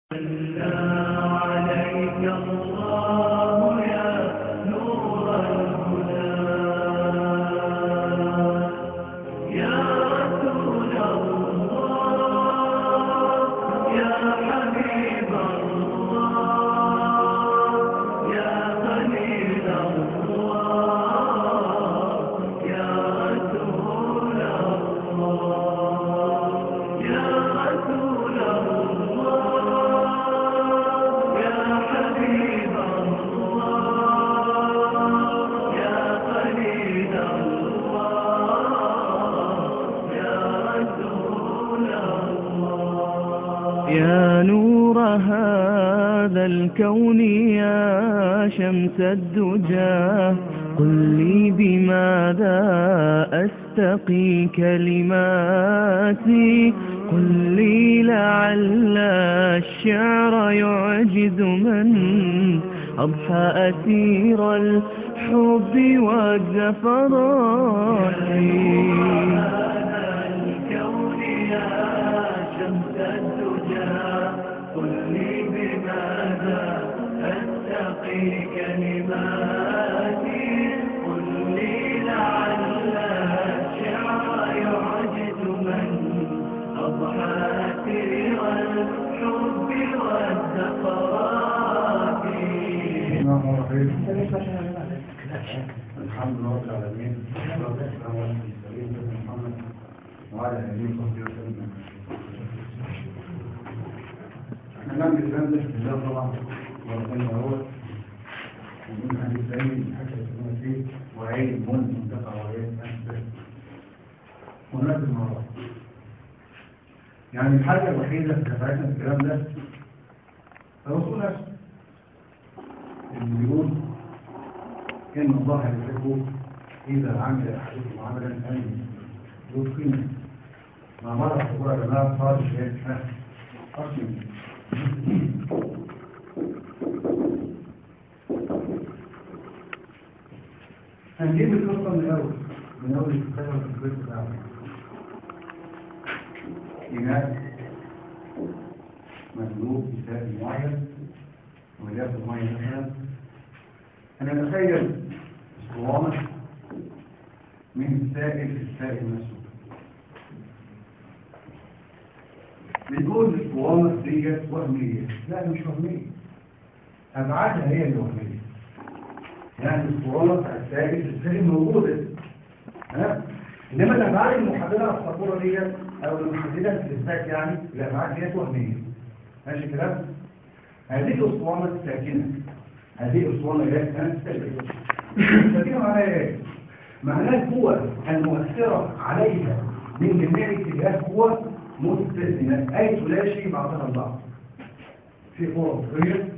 عليك الله يا نور الهدى يا رسول الله يا حبيب الله يا خليل الله يا رسول الله يا رسول الله يا حبيب الله يا خليل الله يا رسول الله يا نور هذا الكون يا شمس الدجى قل لي بماذا أستقي كلماتي قل لي لعل الشعر يعجز من أضحى أسير الحب والزفرات الكون يا شمس الدجى قل لي بماذا أتقي كلماتي قل لي لعل الشعر يعجز من أضحى أسير الحب والزفرات الرحمن الرحيم الحمد لله رب العالمين والصلاة والسلام على المرسلين سيدنا محمد وعلى آله وصحبه وسلم احنا نعمل الكلام ده في الله طبعا وربنا هو ومن حديث ثاني حتى يسمى فيه وعين من منتفع وعين أسباب ونفس المرة يعني الحاجة الوحيدة اللي نفعتنا في الكلام ده الرسول نفسه اللي بيقول إن الله يحب إذا عمل أحدكم عملا أن يتقنه ما مرة تقول يا جماعة صار شيء أصلا هنجيب القصة من الأول من أول الكتابة في البيت بتاعه إناء مملوء بسائل معين وليأخذ مية مثلا أنا أتخيل اسطوانة من سائل في السائل نفسه بنقول الاسطوانة ديت وهمية لا مش وهمية أبعادها هي اللي وهمية يعني الاسطوانة بتاع السائل في السائل موجودة ها إنما الأبعاد المحددة على السطورة ديت أو المحددة في الإثبات يعني الأبعاد ديت وهمية ماشي الكلام؟ هذه الاسطوانة الساكنة هذه الاسطوانة اللي هي كانت ساكنة ساكنة معناها ايه؟ معناها القوة المؤثرة عليها من جميع اتجاهات قوة مستثنى أي تلاشي بعضها البعض في قوة أفقية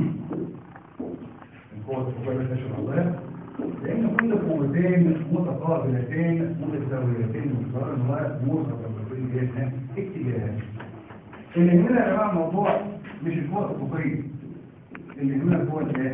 القوة الأفقية بتلاشي بعضها لأن كل قوتين متقابلتين متساويتين متقارنة ومتقابلتين اتجاهات اللي هنا يا جماعة الموضوع مش القوة الأفقية اللي هنا القوة الايه؟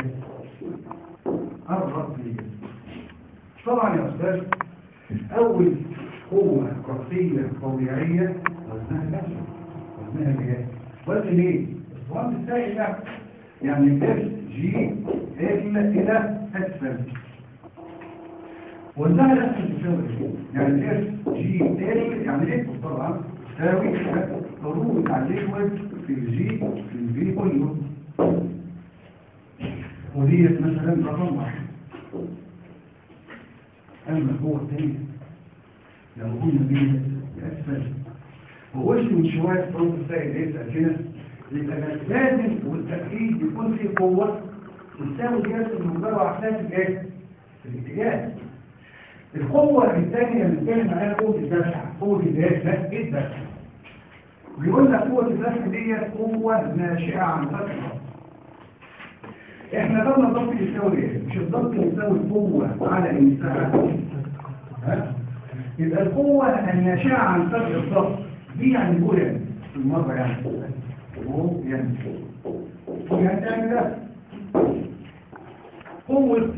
الرأسية طبعا يا أستاذ أول قوة رأسية طبيعية وزنها نفسه وزنها ايه؟ وزن ايه؟ الصوان السائل ده يعني اف جي ال إلى أسفل وزنها نفسه تساوي ايه؟ يعني اف جي ال يعني ايه طبعا تساوي الضروب بتاع الليكويد في الجي في الفي كله وديت مثلا رقم واحد اما القوه الثانيه لو قلنا بيه باسفل وقلت من شويه صوت السائل ايه ساكنه يبقى لازم والتاكيد يكون في قوه تساوي قياس المقدار وعكسها في الايه؟ في الاتجاه القوه الثانيه اللي بنتكلم عليها قوه الدفع قوه الايه؟ لا الدفع بيقول لك قوة الدفع دي قوة ناشئة عن فتح الضغط احنا قلنا الضغط يساوي ايه؟ مش الضغط يساوي القوة على المساحة ها؟ يبقى القوة الناشئة عن فتح الضغط دي يعني هو يعني في المرة يعني هو يعني يعني يعني ده قوة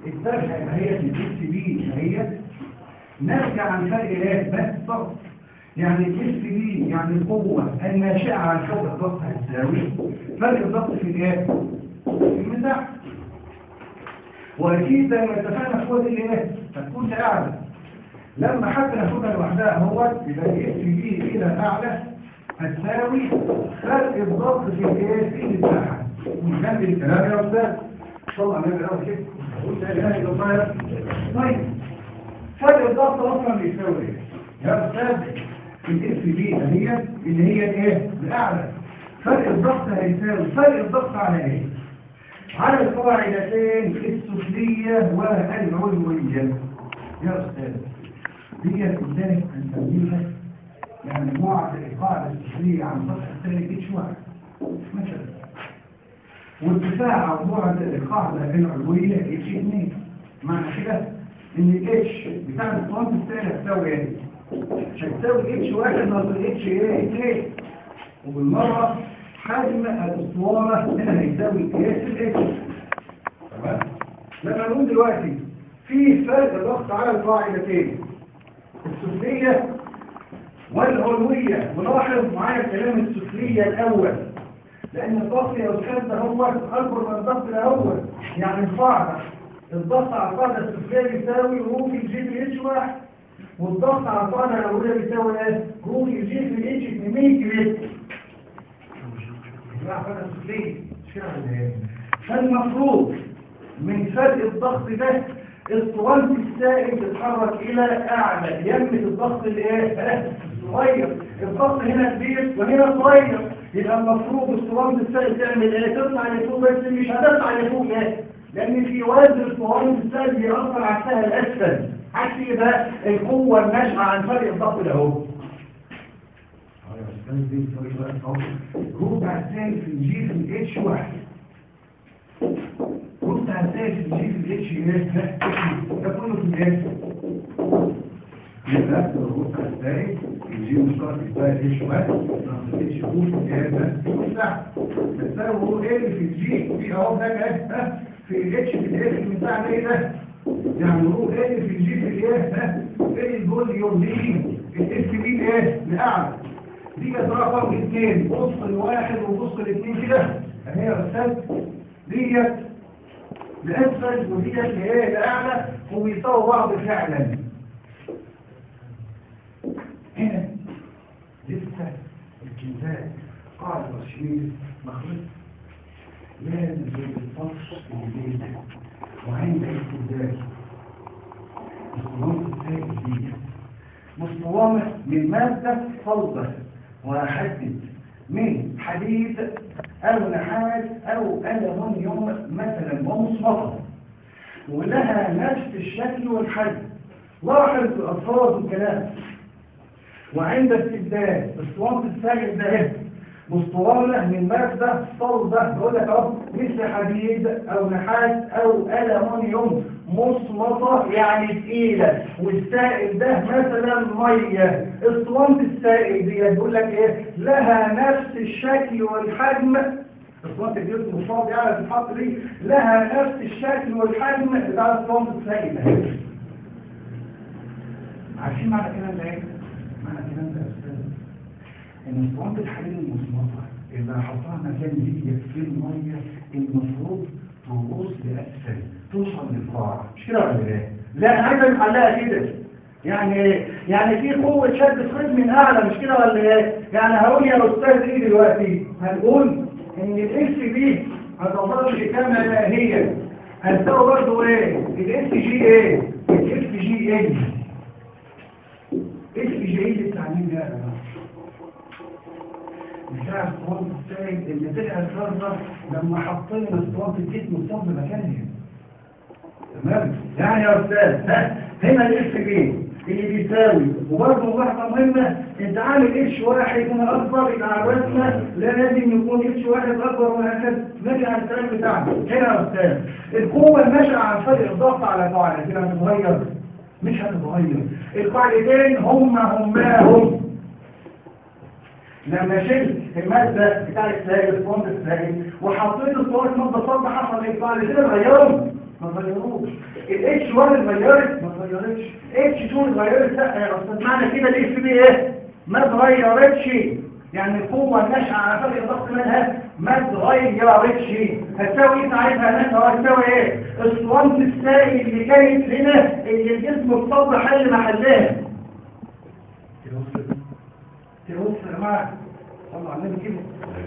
الدفع هي في الدي بي هي نرجع عن فرق ايه؟ بس ضغط يعني الاس دي يعني القوة الناشئة عن فرق الضغط هتساوي فرق الضغط في الايه؟ في المساحة واكيد زي ما اتفقنا في قوة الايه؟ هتكون اعلى لما حتى ناخدها لوحدها هو يبقى الاس دي الى اعلى هتساوي فرق الضغط في الايه؟ في المساحة من جنب الكلام يا استاذ طلع من الاول كده قلت لا اله الا الله طيب فرق الضغط اصلا بيساوي ايه؟ يا استاذ الاس دي هي اللي هي الايه الاعلى فرق الضغط هيساوي فرق الضغط على ايه على القاعدتين السفليه والعلويه يا استاذ دي قدامك هنسميها يعني مجموعه القاعده السفليه عن الضغط الثاني اتش واحد مثلا وارتفاع بعد القاعده العلويه اتش 2 معنى كده ان الاتش بتاع الاسطوانه الثاني هتساوي ايه هتساوي اتش واحد ناقص اتش ايه اتنين وبالمرة حجم الاسطوانة هنا هيساوي قياس الاتش تمام لما نقول دلوقتي في فرق ضغط على القاعدتين السفلية والعلوية ولاحظ معايا الكلام السفلية الأول لأن الضغط يا أستاذ ده هو أكبر من الضغط الأول يعني القاعدة الضغط على القاعدة السفلية يساوي رو في جي بي اتش واحد والضغط على القاعدة الأولية بيساوي ايه؟ رو في جي في الاتش 800 كيلو فالمفروض من فرق الضغط ده اسطوانة السائل تتحرك إلى أعلى يمة الضغط الايه؟ صغير الضغط هنا كبير وهنا صغير يبقى المفروض اسطوانة السائل تعمل ايه؟ تطلع لفوق بس مش هتطلع لفوق ايه؟ لأن في وزن اسطوانة السائل بيأثر على السهل الأسفل عكس يبقى القوة الناشئة عن فرق الضغط ده اهو ربع الثاني في الجي في الاتش واحد ربع الثاني في الجي في الاتش ايه ده كله في الاتش يبقى الربع الثاني في الجي مشترك بتاع الاتش واحد ناقص الاتش هو في الجهاز ده المساحة بتساوي هو ايه في الجي في اهو ده اهي في الاتش في الاتش المساحة ايه ده يعني هو ايه في الجي في الايه ها ايه الفوليوم دي الاس بي ايه لاعلى دي كانت رقم اثنين بص لواحد وبص لاثنين كده اهي يا استاذ ديت لاسفل وديت لايه لاعلى وبيساووا بعض فعلا هنا لسه الكنزات قاعد رشيد مخلص لازم الفصل الليل وعند استخدام مصطوامة الثانية مصطوامة من مادة صلبة وأحدد من حديد أو نحاس أو ألمنيوم مثلا ومصمطة ولها نفس الشكل والحجم لاحظ الألفاظ والكلام وعند استبدال اسطوانة السائل ده مصطوانة من مادة صلبة بقول لك اهو مثل حديد او نحاس او ألمنيوم مصمطة يعني تقيلة والسائل ده مثلا مية اسطوانة السائل دي بيقول لك ايه لها نفس الشكل والحجم اسطوانة الجسم الصاد يعني تتحط دي لها نفس الشكل والحجم بتاع اسطوانة السائل ده عارفين معنى الكلام ده ايه؟ معنى الكلام ده يا استاذ ان اسطوانة الحديد المصمطة إذا حطها مكان دي في المية المفروض تغوص لأسفل توصل للقاع مش كده ولا ايه؟ لا أنا عايز نحلها كده يعني ايه؟ يعني في قوة شد خيط من أعلى مش كده ولا ايه؟ يعني هقول يا أستاذ إيه دلوقتي؟ هنقول إن الإس دي هتظل كما هي هتساوي برضه إيه؟ الإس جي إيه؟ الإس جي إيه؟ إس جي إيه بتاع مين ده يا جماعة؟ بتاع اسطوانة السائل اللي طلع الفرزة لما حطينا اسطوانة الجسم الصب مكانها تمام يعني يا استاذ ها هنا الاس بي اللي بيساوي وبرضه ملاحظه مهمه انت عامل اتش واحد هنا اكبر يبقى عرفنا لازم يكون اتش واحد اكبر وهكذا نرجع على الكلام بتاعنا هنا يا استاذ القوه الناشئه عن فرق الضغط على قاعده كده هتتغير مش هتتغير القاعدتين هما هما لما شلت المادة بتاع السائل الفوند السائل وحطيت الصور مادة صلبة حصل ايه بعد كده اتغيروا ما اتغيروش الاتش 1 اتغيرت ما اتغيرتش اتش 2 اتغيرت لا يا استاذ معنى كده الاس بي ايه ما اتغيرتش يعني القوة الناشئة على فرق الضغط منها ما اتغيرتش هتساوي ايه ساعتها نفسها هتساوي ايه؟ اسطوانة السائل اللي كانت هنا اللي الجسم اتصاب حل محلها تبص يا جماعة صلوا على النبي كده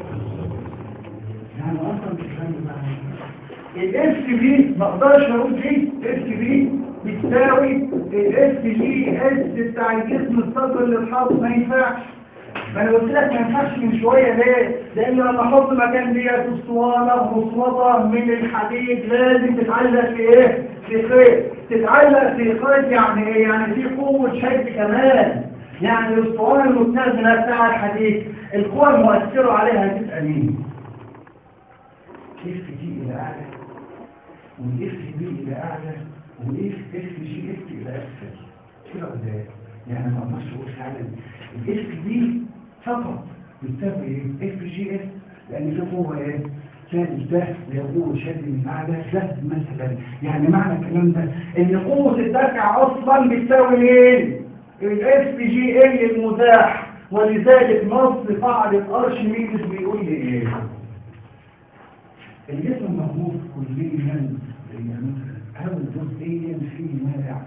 يعني اصلا مش فاهم الاف بي ما اقدرش اقول دي اف بي بتساوي الاف جي اس بتاع الجسم الصدر اللي اتحط ما ينفعش ما انا قلت لك ما ينفعش من شويه ليه؟ لان لما احط مكان ديت اسطوانه مصمطه من الحديد لازم تتعلق في ايه؟ في خيط تتعلق في خيط يعني ايه؟ يعني في قوه شد كمان يعني الاسطوانه المتزنه بتاع الحديد القوه المؤثره عليها هتبقى مين؟ اف دي الى اعلى والاف بي الى اعلى والاف اف جي اف الى اسفل كده ولا ايه؟ يعني ما اقدرش اقول فعلا الاف دي فقط بتساوي ايه؟ اف جي اف لان في قوه ايه؟ ثالث ده لقوه شد من اعلى ده مثلا يعني معنى الكلام ده ان قوه الدفع اصلا بتساوي ايه؟ الاف جي ال المتاح ولذلك نص قاعده ارشميدس بيقول لي ايه؟ الجسم موجود كليا أو جزئيا في مانع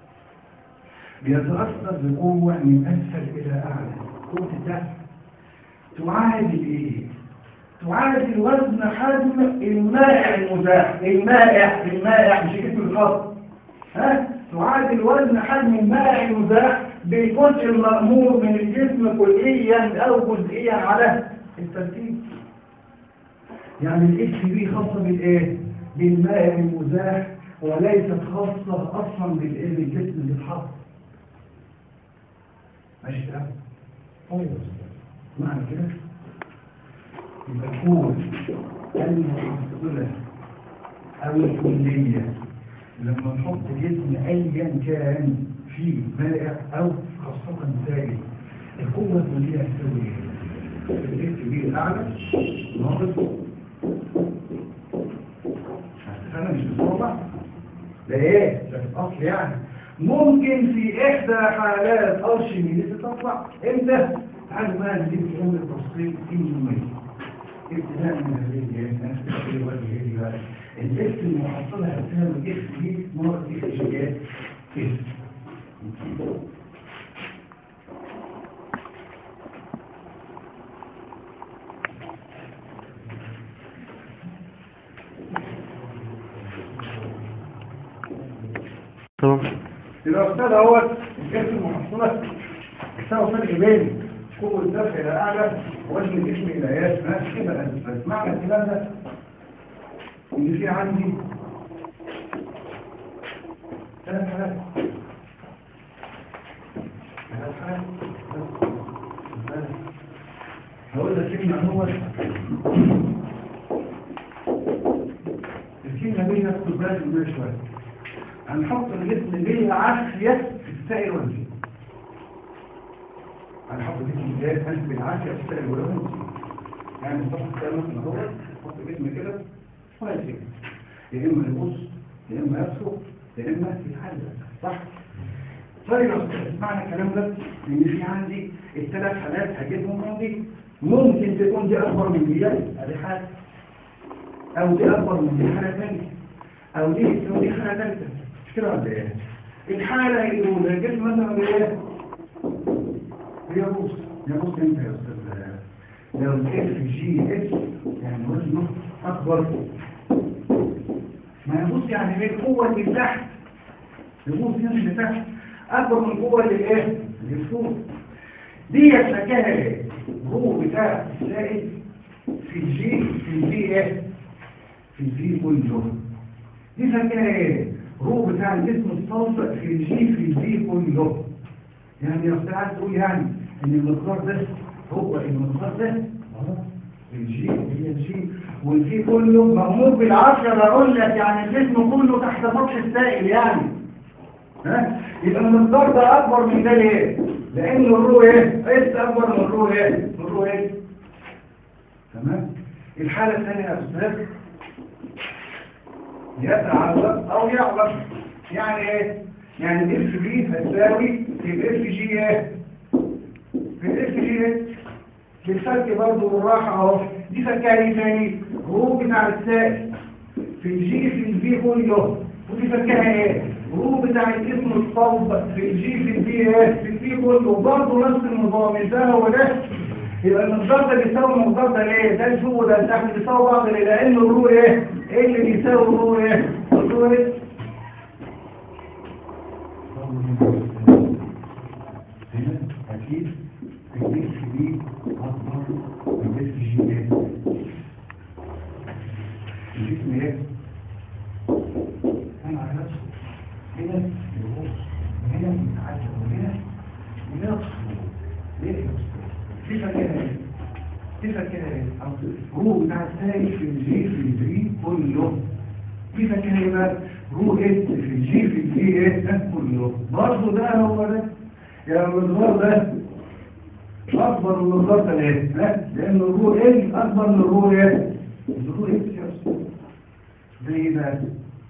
بيتأثر بقوة من أسفل إلى أعلى قوة الدفع تعادل إيه؟ تعادل وزن حجم المائع المزاح المائع المائع مش كتب الخط ها؟ تعادل وزن حجم المائع المزاح بالجزء المأمور من الجسم كليا أو جزئيا على الترتيب يعني الاس بي خاصة بالايه بالماء المزاح وليست خاصة اصلا بالايه بالجسم اللي اتحط ماشي كده طيب معنى كده يبقى القوة المحصلة او الكلية لما نحط جسم ايا كان فيه مائع او خاصة سائل القوة الكلية هتساوي ايه؟ الاس بي الاعلى ناقص انا مش بصورة ده ايه ده في الاصل يعني ممكن في احدى حالات ارشميدس تطلع امتى تعالوا بقى نجيب امر التفصيل في المية ابتداء من هذه الجهه نفس الشيء وجه دي بقى الاس المحصله هتساوي اكس دي ناقص اكس جي اس تمام يبقى استاذ اهوت الجسم المحصله يساوي فرق بين قوه الدفع الى اعلى ووزن الجسم الى ياس ماشي كده بس معنى الكلام ده ان في عندي ثلاث حالات ثلاث حالات هقول لك كلمه هو الكلمه دي ناخد بالك منها شويه هنحط الجسم بالعافية في السائل والجسم هنحط الجسم جاي هنحط بالعافية في السائل والجسم يعني نحط السائل مثلا هو نحط الجسم كده ولا كده يا إما يبص يا إما يبصق يا إما يتحلل صح؟ طيب يا أستاذ معنى الكلام ده إن في عندي الثلاث حالات هجيبهم عندي ممكن تكون دي أكبر من دي أدي حالة أو دي أكبر من دي حالة ثانية أو دي أو دي حالة ثالثة مش كده ولا ايه الحالة الأولى الجسم مثلا ايه يبص يبص انت يا استاذ لو الاف جي اس يعني وزنه اكبر ما يبص يعني من القوة اللي تحت يبص يمشي لتحت اكبر من القوة اللي ايه اللي فوق دي شكلها ايه هو بتاع السائل في الجي في الجي ايه في الجي كله دي شكلها ايه هو بتاع الجسم الصلب في الجي في الجي كله يعني يا استاذ عايز تقول يعني ان المقدار ده هو المقدار ده اه الجي هي الجي والجي كله مأمور بالعافية بقول لك يعني الجسم كله تحت سطح السائل يعني ها يبقى المقدار ده اكبر من ده ليه لان الرو ايه اس اكبر من الرو ايه من الرو ايه تمام الحالة الثانية يا استاذ يتعلق او يعلق يعني ايه يعني الاف بي هتساوي الاف جي ايه في الاف جي بالفك برضه بالراحة اهو دي فكها ايه تاني هروب بتاع السائل في الجي في الفي كله ودي فكها ايه هروب بتاع الاسم الصلب في الجي في الفي ايه في الفي كله برضه نفس النظام مش ده هو ده يبقى المقدار ده بيساوي المقدار ده ليه ده الفوق ده تحت بيساوي بعض ليه لان الرو ايه ايه اللي بيساوي الرو ايه الرو ايه هنا اكيد الاكس دي اكبر من الاس جي ايه الجسم ايه انا على نفسه هنا يبص وهنا يتعدى وهنا ينصف ليه ينصف كيف كده ايه كيف كده ايه هو بتاع الثاني في الجي في الجي كله كيف كده ايه بقى رو اس في الجي في الجي ايه ده كله برضه ده هو ده يا المقدار ده اكبر من المقدار ده ليه ها لان الرو ال اكبر من الرو ايه الرو اس يا استاذ زي ايه بقى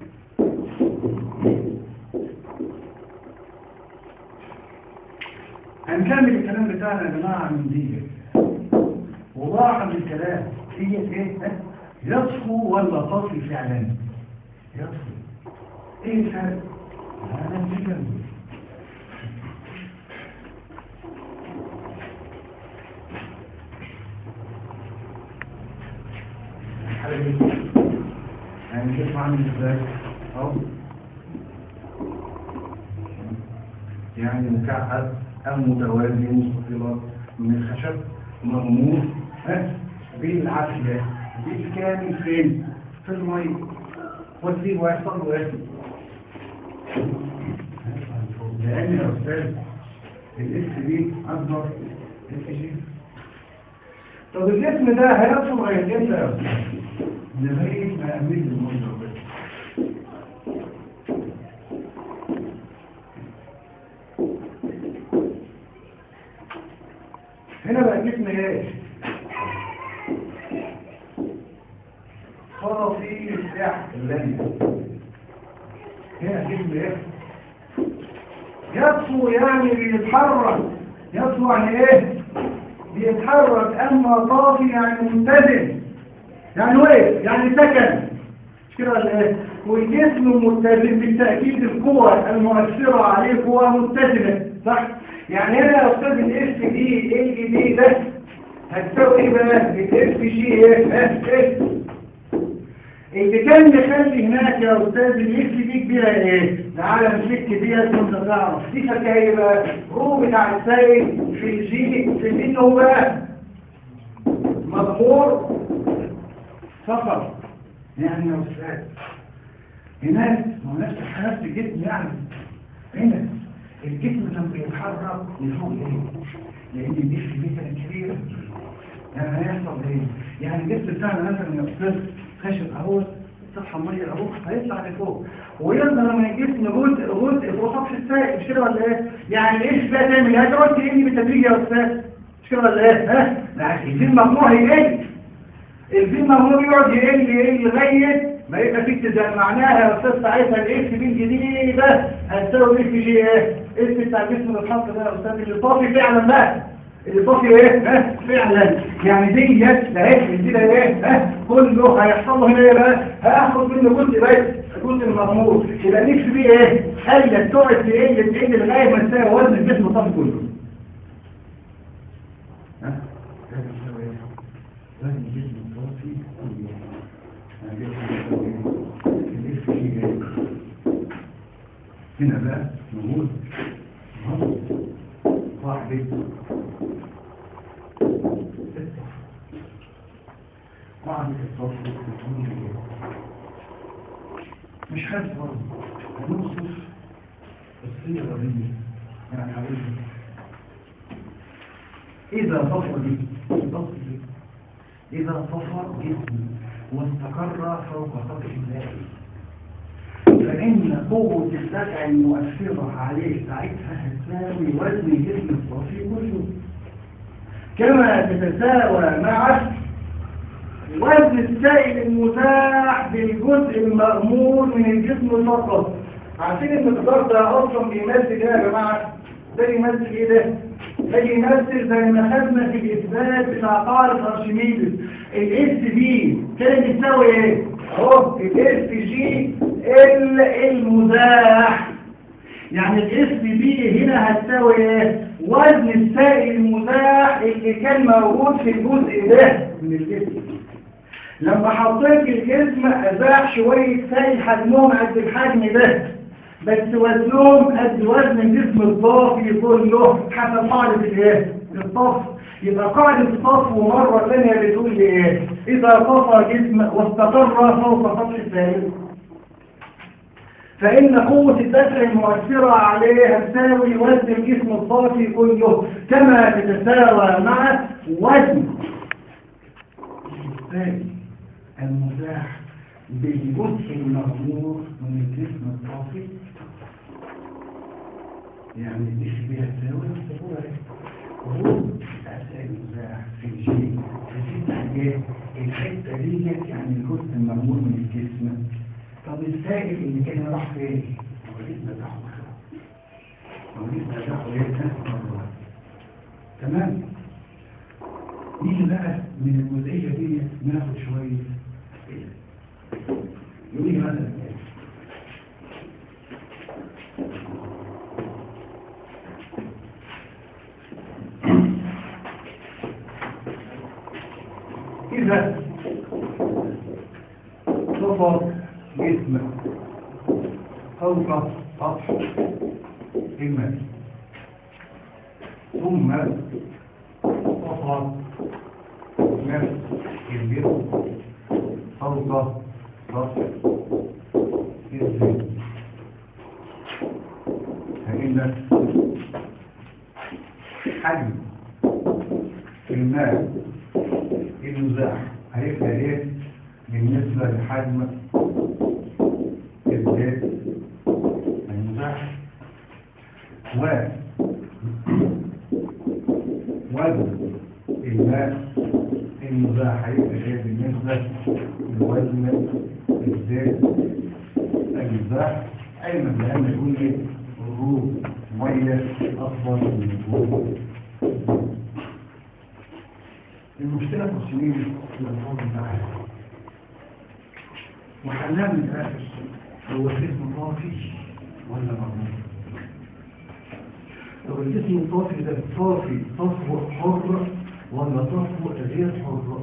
هنكمل الكلام بتاعنا يا جماعه من دي ولاحظ الكلام هي ايه ها؟ يطفو ولا طفي فعلا يطفو ايه الفرق هذا الفكر يعني كيف عامل ازاي اهو يعني مكعب او متوازي مستطيلات من الخشب مغمور ها بالعافيه بالكامل فين في الميه والدين ويحصل له ايه لان يا استاذ الاس دي اكبر الاس جي طب الجسم ده هيصل لغايه امتى يا استاذ لغايه ما امن المنظر ده هنا بقى الجسم ايه صافي الساحة الليل هنا الجسم ايه يطفو يعني بيتحرك يطفو يعني ايه بيتحرك اما طافي يعني متزن يعني واقف يعني سكن مش كده ولا ايه والجسم متزن بالتاكيد القوى المؤثره عليه قوى متزنه صح يعني هنا يا استاذ الاس دي ال دي ده هتساوي ايه بقى الاس جي ايه ها ايه اللي كان مخلي هناك يا استاذ الاس دي كبيره ايه تعالى نفك ديت وانت تعرف دي فكها ايه بقى رو بتاع السائل في الجي في منه هو بقى مضمور فقط يعني يا استاذ هناك ما هو نفس نفس الجسم يعني هنا الجسم لما بيتحرك لفوق ايه لان الجسم دي كانت كبيره يعني هيحصل ايه يعني الجسم بتاعنا مثلا يا استاذ خشب اهو صفحه ميه اهو هيطلع لفوق ويظهر من الجسم جزء جزء فوق سطح السائل مش كده ولا ايه يعني ايش بقى تعمل ايه هتقعد تقلي بالتدريج يا استاذ مش كده ولا ايه ها لا الفيل ممنوع يقل الفيل ممنوع يقعد يقل يقل لغايه ما يبقى في اتزان معناها يا استاذ ساعتها الاف بي الجديده هتساوي اف جي ايه اف بتاع الجسم اللي اتحط ده يا استاذ اللي طافي فعلا بقى اللي طافي ايه ها فعلا يعني دي يد ده ايه دي ده ايه ها كله هيحصل له هنا ايه بقى هاخد منه جزء بس الجزء المغمور يبقى الاف بي ايه قلت تقعد تقل تقل لغايه ما تساوي وزن الجسم الطافي كله ها لازم تساوي ايه وزن الجسم الطافي كله هنا بقى نقول واحد واحد مش حاسس برضه هنوصف الصيغه دي يعني حبيبي اذا طفى دي طفى دي اذا طفى جسمي واستقر فوق سطح الماء فإن قوة الدفع المؤثرة عليه ساعتها هتساوي وزن الجسم الصافي كله كما تتساوى مع وزن السائل المتاح بالجزء المأمور من الجسم فقط عارفين المقدار ده أصلا بيمثل ايه يا جماعة؟ ده بيمثل ايه ده؟ هيجي يمثل زي ما خدنا في الاثبات بتاع قاعده ارشميدس الاس بي كان بيساوي ايه اهو الاس جي ال المزاح يعني الاس بي هنا هتساوي ايه وزن السائل المزاح اللي كان موجود في الجزء ده من الجسم لما حطيت الجسم ازاح شويه سائل حجمهم قد الحجم ده بس وزنهم قد وزن الجسم الضافي كله حسب قاعده الايه الطف يبقى قاعده الطفو مره ثانيه بتقول لي ايه اذا طفى جسم واستقر فوق سطح السائل فإن قوة الدفع المؤثرة عليه هتساوي وزن الجسم الضافي كله كما تتساوى مع وزن الثاني المزاح بالجزء المغمور من الجسم الضافي يعني ايش بيساوي خروج أسئلة المزاح في الجيل في الحاجات الحتة ديت يعني الجزء المغمور من الجسم طب السائل اللي كان راح فين؟ مواليد نجاحه مواليد نجاحه ايه؟ تمام؟ نيجي بقى من الجزئية دي ناخد شوية يقول لي مثلا إذا صفر جسم فوق سطح الماء ثم وصل نفس الجسم فوق سطح الزيت فإن حجم الماء المزاح هيبقى ايه بالنسبة لحجم الزيت المزاح و وزن الماء المزاح هيبقى ايه بالنسبة لوزن الزيت المزاح علما بأن يكون ايه الروب مية أكبر من الروب المشكلة في السنين في الألفاظ بتاعها وحلها من الآخر هو الجسم طافي ولا مغمور لو الجسم طافي ده طافي طفو حر ولا طفو غير حر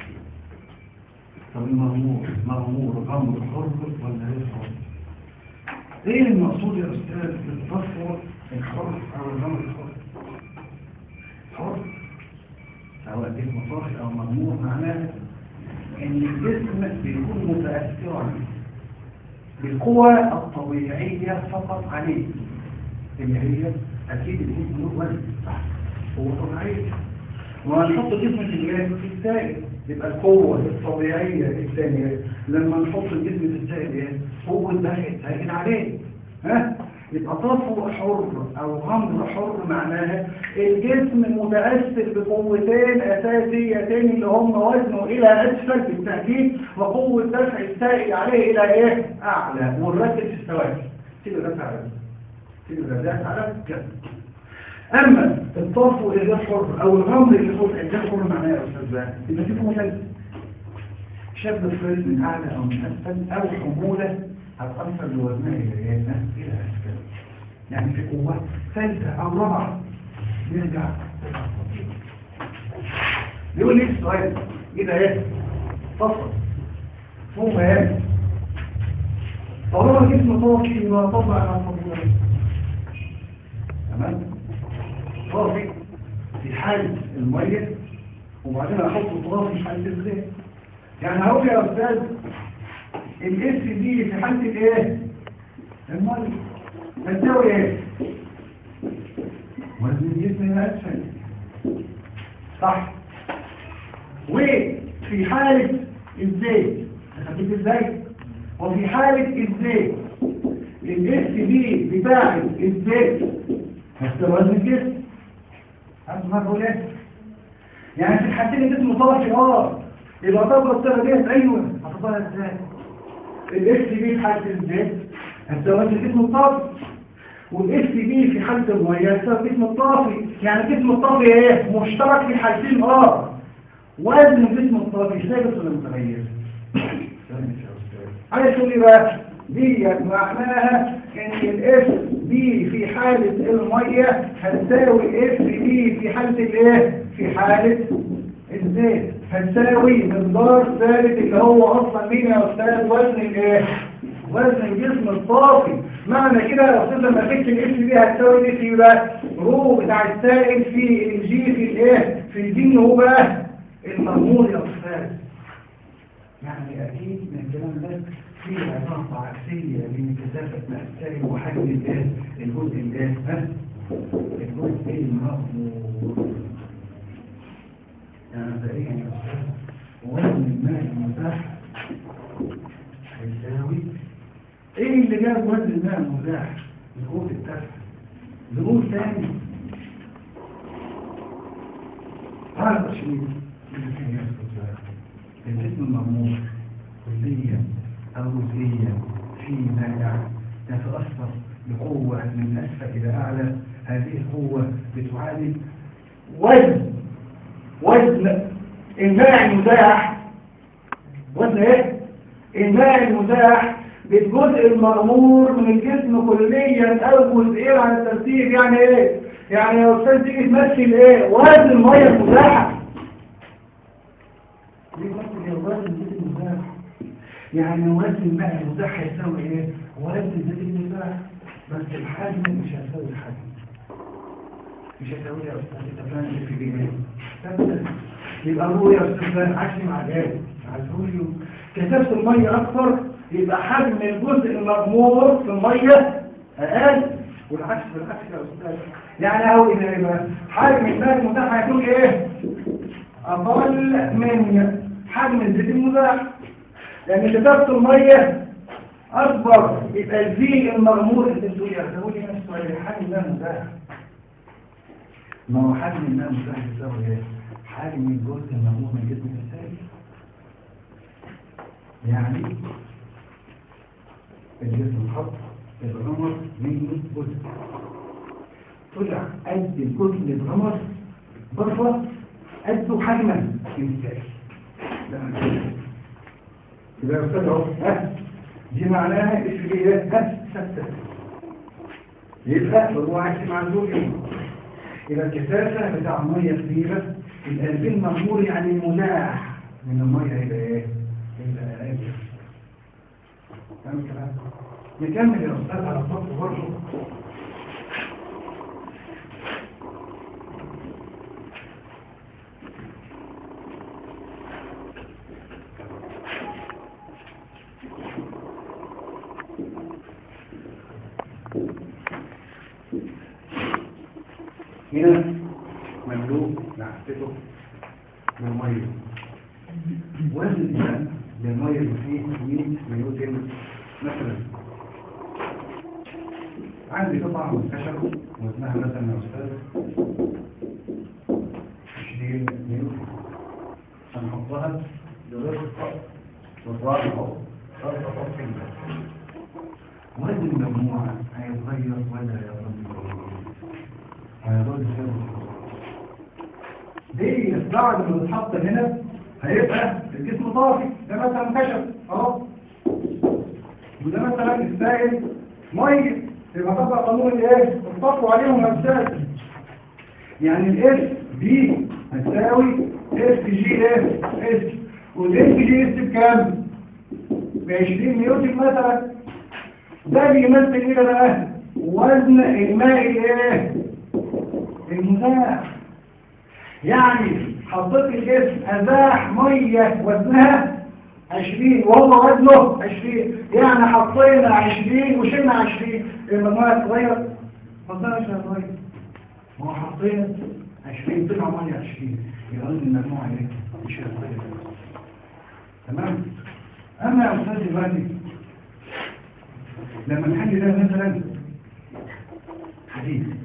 طب المغمور مغمور غمر حر ولا غير حر ايه المقصود يا استاذ بالطفو الحر او الغمر الحر حر سواء جسم طافي او مغمور معناه ان الجسم بيكون متاثرا بالقوى الطبيعيه فقط عليه اللي هي اكيد الجسم له وزن صح هو طبيعي وهنحط جسم في الجهاز في السائل يبقى القوة الطبيعية الثانية لما نحط الجسم في السائل ايه؟ قوة ده هيتهاجن عليه ها؟ يبقى طفو حر او غمر حر معناها الجسم متأثر بقوتين اساسيتين اللي هم وزنه الى اسفل بالتأكيد وقوة دفع السائل عليه الى ايه؟ اعلى والركز في السواد كده ده على كده ده على كده اما الطرف اللي حر او الغمر اللي فوق الجاء حر معناه يا استاذ بقى يبقى في مثلث شد الفرد من اعلى او من اسفل او حموله هتأثر لوزنها الى ايه الى اسفل يعني في قوة ثالثة او رابعة نرجع يقول لي السؤال ايه ايه فصل ثم ايه طالما الجسم طاقي ما طبع على الطبيعي تمام طافي في حالة المية وبعدين احط طافي في حالة الزيت يعني هقول يا استاذ الاس دي في حالة الايه المية هتساوي ايه وزن الجسم الى اسفل صح وفي حالة الزيت خفيف ازاي وفي حالة الزيت الاس دي بتاع الزيت هتساوي وزن الجسم هتظهر ليه يعني في الحالتين الجسم طافي اه يبقى طبقة السنة ديت ايوه هتظهر ازاي الاس دي في حالة الزيت هتساوي وزن الجسم الطافي والاس بي في حالة المية يساوي جسم الطافي يعني جسم الطافي ايه مشترك في حالتين اه وزن جسم الطافي ثابت ولا متغير عايز تقول ايه بقى ديت معناها ان الاف بي في حالة المية هتساوي اف بي في حالة الايه في حالة الزيت هتساوي مقدار ثابت اللي هو اصلا مين يا استاذ وزن الايه وزن الجسم الطافي معنى كده يا استاذ لما تكتب الاف بي هتساوي ايه في بقى رو بتاع السائل في الجي في الايه في الجي هو بقى المضمون يا استاذ يعني اكيد من الكلام ده في علاقة عكسية بين كثافة السائل وحجم الجاز الجزء الجاز ها الجزء المغمور يعني مبدئيا يا استاذ وزن الماء المتاح هيساوي ايه اللي جاب وزن الماء المتاح الجهود التافهه ظهور ثاني هذا شيء الجسم المغمور كليا أو جزئيا في مانع يتأثر بقوة من أسفل إلى أعلى هذه القوة بتعادل وزن وزن الماء المزاح وزن ايه؟ الماء المزاح بالجزء المغمور من الجسم كليا أو جزئيا على الترتيب يعني ايه؟ يعني يا أستاذ تيجي تمثل ايه؟ وزن المية المزاحة دي مثل وزن الجسم المزاح يعني وزن الماء المزاح هيساوي ايه وزن الزيت المزاح بس الحجم مش هيساوي الحجم مش هيساوي يا استاذ انت فاهم ايه في ايه يبقى هو يا استاذ فاهم عكسي مع جاي مع الفوليو كثافه الميه اكثر يبقى حجم الجزء المغمور في الميه اقل والعكس بالعكس يا استاذ يعني اهو ايه بقى حجم الماء المتاح هيكون ايه اقل من حجم الزيت المزاح لأن كتابة المية أكبر يبقى الفي المغمور اللي بتقول يا أخوي هنا السؤال حجم الماء مزاح ما هو حجم الماء مزاح يساوي إيه؟ حجم الجزء المغمور من جسم الإنسان يعني الجسم الخط الغمر منه جزء طلع قد الجزء اللي اتغمر بره قده حجما مثالي ده يبقى يا استاذ اهو ها دي معناها ايش هي ها ستة يبقى هو عكس مع الزوج يبقى الكثافة بتاع المية كبيرة القلبين المغمور يعني المزاح من المية يبقى ايه؟ يبقى ايه؟ فاهم الكلام؟ نكمل يا استاذ على الخط برضه هنا مملوء نحسبه بالمية وزن الماء بالمية اللي فيه 100 نيوتن مثلا عندي قطعة من خشب وزنها مثلا يا أستاذ 20 نيوتن هنحطها برفق والرابع رفق وزن المجموعة هيتغير ولا يتغير هيظل دي بعد ما تتحط هنا هيبقى الجسم طافي ده مثلا خشب اهو وده مثلا السائل ميه يبقى طبق قانون الايه اتفقوا عليهم امثال يعني الاس بي هتساوي اس جي اس اس والاس جي اس بكام ب 20 نيوتن مثلا ده بيمثل ايه بقى وزن الماء الايه المزاح يعني حطيت الجسم ازاح مية وزنها عشرين وهو وزنه عشرين يعني حطينا عشرين وشلنا عشرين المجموعة تتغير فضلها مش هتغير ما هو حطينا عشرين طلع مية عشرين يبقى لازم المجموعة ايه مش هتغير تمام اما يا استاذ دلوقتي لما نحل ده مثلا حديث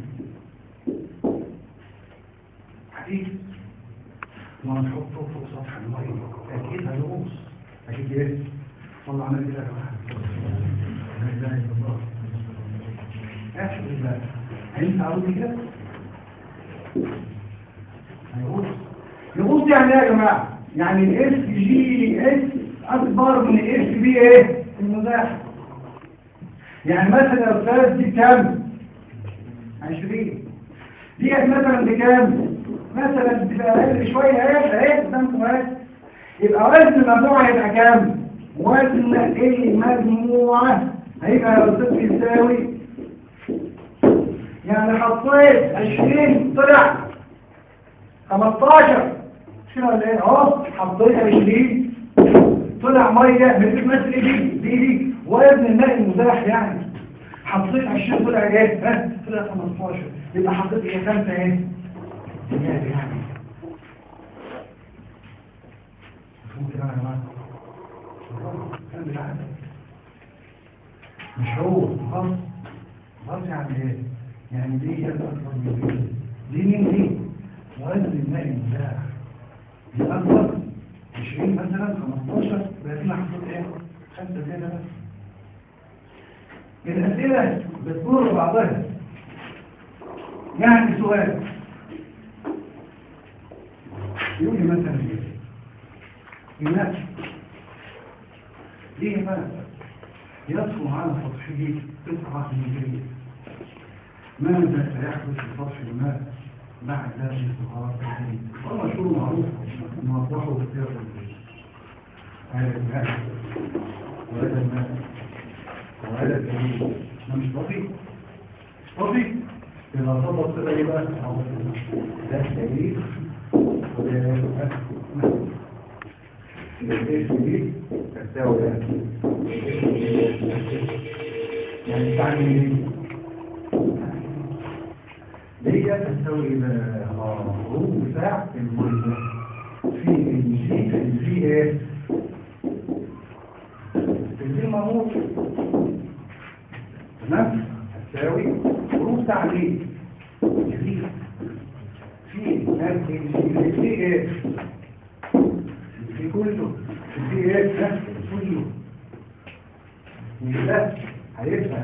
حديث ونحطه فوق سطح المية أكيد هيغوص أكيد إيه؟ والله عمل كده يا جماعة لا إله إلا الله أحسن بقى هينفع اقول كده هيغوص يغوص يعني ايه يا جماعه يعني الاس جي اس اكبر من الاس بي ايه المزاح يعني مثلا يا استاذ دي كام 20 ديت مثلا بكام مثلا بتبقى اقل شويه اهي اهي قدامكم اهي يبقى وزن المجموعه يبقى كام وزن المجموعه هيبقى يا استاذ يساوي يعني حطيت 20 طلع 15 شنو ولا ايه اهو حطيت 20 طلع ميه مفيش مثل ايه دي دي دي وزن الماء المزاح يعني حطيت 20 طلع ايه ها طلع 15 يبقى حطيت ايه خمسه ايه زياده يعني مفهوم كده يا جماعه كان بالعدد مش هو خلاص خلاص يعني ايه يعني دي هي الاكبر من دي دي مين دي وزن الماء المزاح دي اكبر 20 مثلا 15 بقى دي محطوط ايه خمسه زياده بس الأسئلة بتدور بعضها يعني سؤال يقول لي مثلا ايه الناس ليه بقى يدخل على سطحه قطعة من جريد ماذا سيحدث في سطح الماء بعد ذلك الظهار الجديد هو مشهور معروف نوضحه في سيرة الجديد هذا الماء وهذا الماء وهذا الجميل ما مش طفي مش طفي إذا صدق كده ايه بقى ده الجميل وده الجميل تساوي ده يعني تعني ايه دي تساوي ربع المية في الجي الجي ايه الجي مرموط تمام هتساوي حروف تعليل جديد في في في ايه في كله في ايه ها كله مش ده هيبقى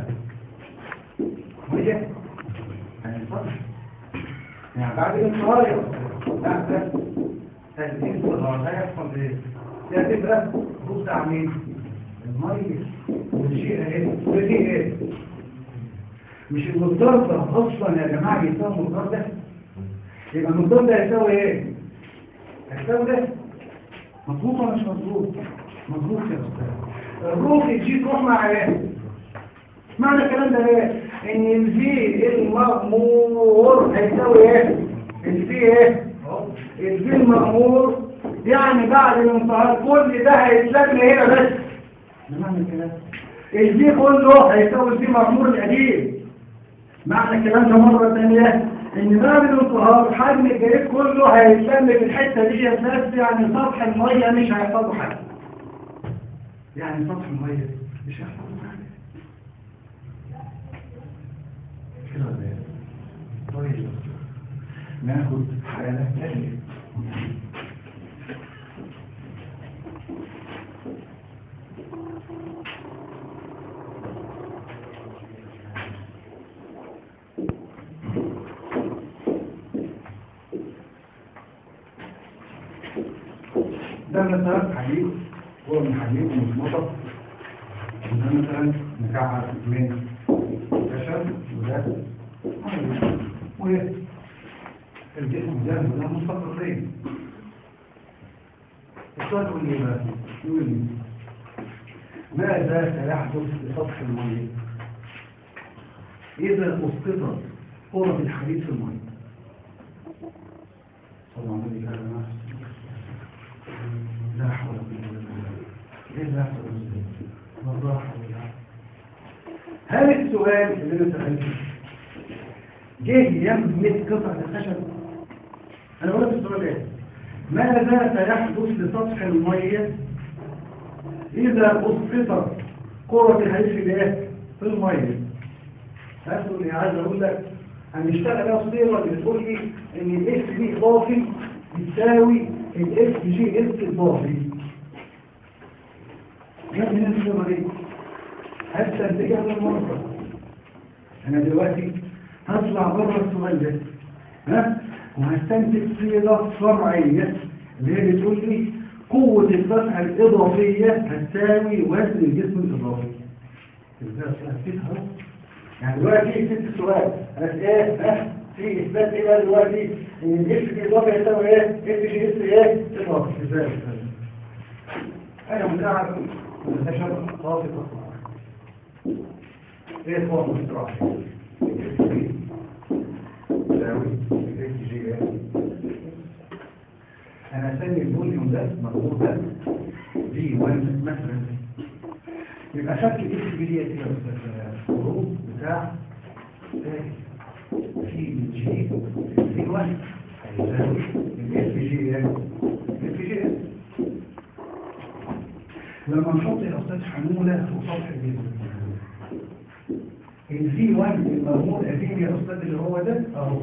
مية هينفضل يعني بعد الانصهار لا ده تهديد الانصهار ده يحصل ايه ده تبقى حروف تعليل المية والشيء اهي ودي ايه مش المقدار ده اصلا يا جماعه بيساوي المقدار ده يبقى المقدار ده يساوي ايه هيساوي ده مظبوط ولا مش مظبوط مظبوط يا استاذ الروح تجي تروح مع ايه معنى الكلام ده ايه ان الفي المأمور هيساوي ايه الفي ايه الفي المأمور يعني بعد الانتهاء كل ده هيتلم هنا بس ده معنى الكلام الفي كله هيساوي الفي مأمور القديم معنى الكلام ده مرة ثانية ان بعد الانتهاء حجم الجريد كله هيتلم في الحتة دي بس يعني سطح المية مش هيحصله حاجة يعني سطح المية مش هيحصله حاجة كده ولا ايه؟ طيب ناخد حالة ثانية ده مثلا حليب هو من حليب مصمطة وده مثلا مكعب من خشب وده حليب وايه الجسم ده وده مستقرين السؤال يقول لي بقى يقول لي ماذا سيحدث لسطح المية إذا أسقطت كرة الحديد في المية صلى الله عليه وسلم لا حول ولا قوة إلا بالله إيه لا حول ولا قوة إلا بالله هل السؤال اللي أنا سألته جه يمت قطعة الخشب أنا بقول لك السؤال إيه ماذا سيحدث لسطح المية إذا أسقطت كرة الحديد في الإيه؟ في المية هتقول لي عايز أقول لك هنشتغل يا صديقة اللي بتقول لي إن الإس دي إضافي يساوي الاس جي اس اضافي جاب من الصورة دي حتى انتجاه للمنطقة انا دلوقتي هطلع بره السؤال ده ها وهستنتج صيغه فرعيه اللي هي بتقول لي قوه الدفع الاضافيه هتساوي وزن الجسم الاضافي ازاي اثبتها اهو يعني دلوقتي ست السؤال انا في ايه ها في اثبات ايه بقى دلوقتي ان الاف في اضافه يساوي ايه اف جي اس ايه اضافي ازاي انا مساعد مستشار طافي ايه الفورم الاستراحي تساوي اف جي اس انا اسمي الفوليوم ده مضغوط ده دي 1 مثلا يبقى شكل الاف جي دي ايه يا استاذ الخروج بتاع في من جي في 1 هيساوي الاف جي اس اف جي اس لما نحط يا استاذ حموله فوق سطح الجسم الفي 1 المرمول قديم يا استاذ اللي هو ده اهو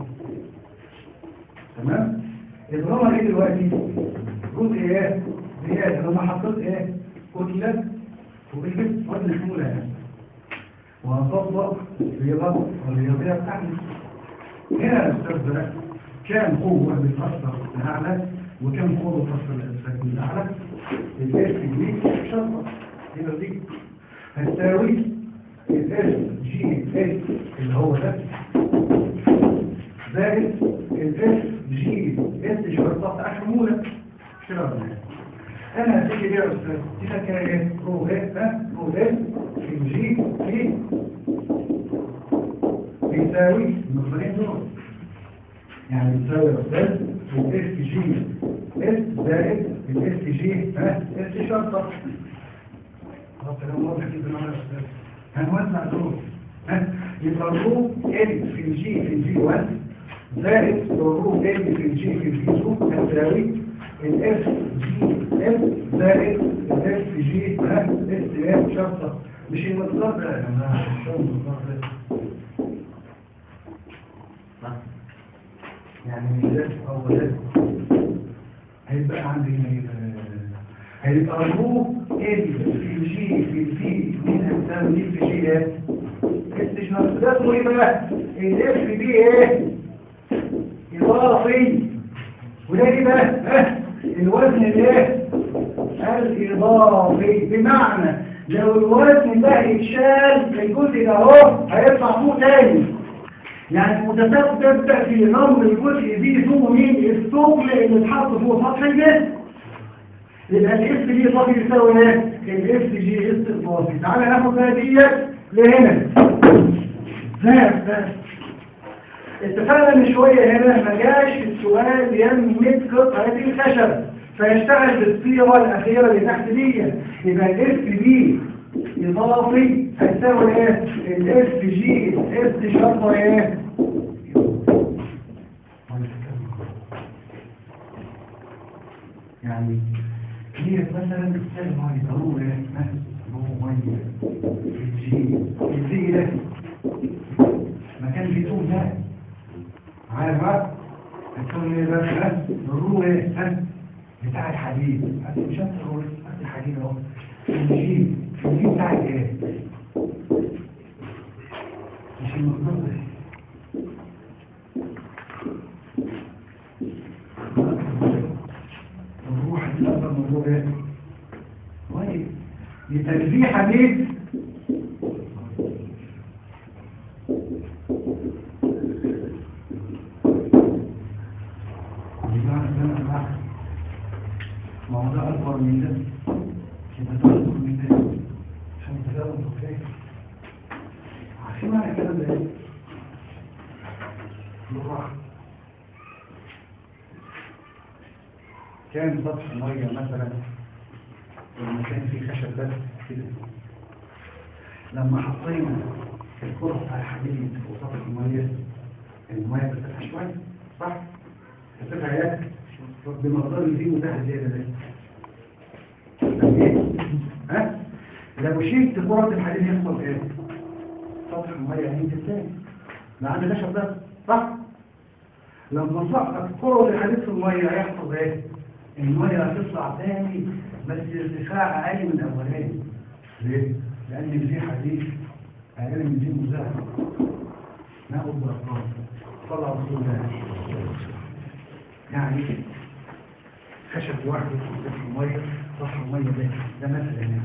تمام الغرامه ايه دلوقتي جزء ايه زياده لما حطيت ايه كتله فوق الجسم وزن حموله يعني وهطبق الرياضه الرياضيه بتاعتي هنا يا استاذ بقى كام قوه بتاثر الاعلى وكم قوه بتاثر الاسفل الاعلى الاس دي شرطه هنا دي هتساوي الاس جي اس اللي هو ده زائد الاس جي اس شرطه بتاع حموله كده ولا إيه؟ انا هتيجي دي يا استاذ دي فاكره ايه رو ايه ها رو اس جي في بيساوي المقدارين دول يعني بيساوي يا استاذ الاس جي اس زائد الاس جي ها اس شرطه خلاص كلام واضح جدا يا استاذ هنوزع دول ها يبقى الرو ال في الجي في الجي 1 زائد الرو ال في الجي في الجي 2 هتساوي الاف جي اف زائد الاف جي ها اس اف شرطه مش المقدار ده يا جماعه مش هو المقدار ده صح يعني مش ده هو ده هيبقى عندي هنا يبقى هيبقى الرو ال في الجي في الفي مين هتساوي دي في جي اف اس شرطه ده اسمه ايه بقى الاف بي ايه اضافي وده ايه بقى ها الوزن الايه الاضافي بمعنى لو الوزن ده يتشال الجزء ده اهو هيطلع فوق تاني يعني المتساوي تبدا في رمل الجزء دي فوق مين الثقل اللي اتحط فوق سطح الجسم يبقى الاف دي اضافي يساوي ايه الاف جي اس اضافي تعالى ناخد بقى ديت لهنا فاهم فاهم اتفقنا من شوية هنا ما جاش السؤال يمت قطعة الخشب فيشتغل بالصيغة الأخيرة اللي تحت دي يبقى الاف دي إضافي هتساوي ايه؟ الاف جي اس شرطة ايه؟ يعني هي مثلا تسمى ضرورة مية الجي الجي ده مكان بيتوم ده عارف بقى هتقول ايه بقى ها الروح ايه ها بتاع الحديد هات مش انت الروح هات الحديد اهو الجي الجي بتاع ايه مش المقدار ده الروح الأكبر من الروح ايه طيب يبقى في حديد ما هو ده أكبر من ده يبقى ده أكبر من ده عشان تلاقوا الخفاف عارفين معنى الكلام ده ايه؟ بالراحة كان سطح المية مثلا لما كان في خشب بس كده لما حطينا الكرة بتاع الحديد فوق سطح المية المية بتفتح شوية صح؟ بتفتح ايه؟ بمقدار دي متاح زيادة ده ها لو شلت كرة الحديد يحصل ايه سطح المية هينزل تاني لا عندي خشب بس صح لما سقط كرة الحديد في المية هيحصل ايه المية هتطلع تاني بس ارتفاع اقل من الاولاني ليه لان دي حديد اقل من دي مزاحم ناخد بالأرقام صلى على رسول الله يعني خشب لوحده في سطح المية سطح المية ده ده مثلا يعني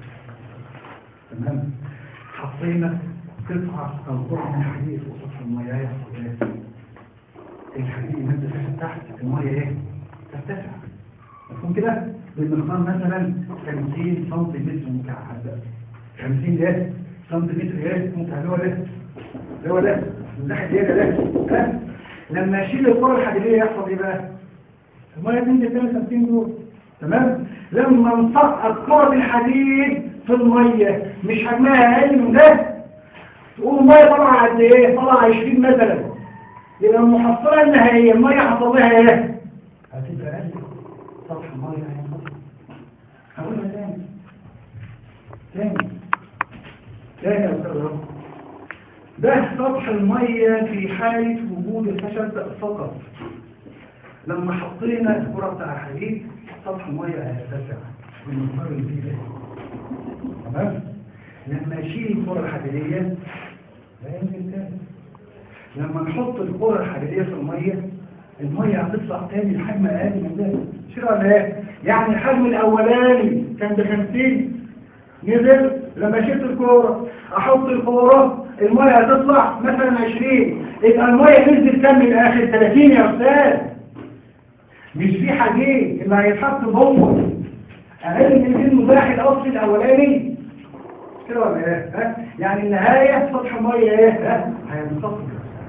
تمام حطينا قطعة أو قطعة من حديد في سطح المية هيحصل ايه؟ الحديد ينزل تحت المية ايه؟ ترتفع مفهوم كده؟ بالمقدار مثلا 50 سنتيمتر مكعب 50 ايه؟ سنتيمتر ايه؟ مكعب هو ده اللي هو ده المساحة دي ده ها؟ لما اشيل الكرة الحديدية يحصل ايه بقى؟ المية تنزل تاني 50 دول تمام؟ لما نسقط كرة الحديد في المية مش حجمها اقل من ده تقول المية طلع قد ايه؟ طلع 20 مثلا يبقى المحصلة النهائية المية حصل لها ايه؟ هتبقى اقل سطح المية هينقص هقولها تاني تاني تاني يا استاذ رب ده سطح المية في حالة وجود الخشب فقط لما حطينا الكرة بتاع الحديد سطح المية هيرتفع بالمقدار اللي فيه ده تمام لما اشيل الكرة الحديدية لا ينزل تاني لما نحط الكرة الحديدية في المية المية هتطلع تاني الحجم اقل من ده شو ولا ايه؟ يعني الحجم الاولاني كان ب 50 نزل لما شلت الكورة احط الكورة المية هتطلع مثلا 20 يبقى المية تنزل كام من اخر 30 يا استاذ مش في حديد اللي هيتحط جوه اقل من المزاح الاصلي الاولاني كده ولا ايه ها يعني النهايه سطح الميه ايه ها هينخفض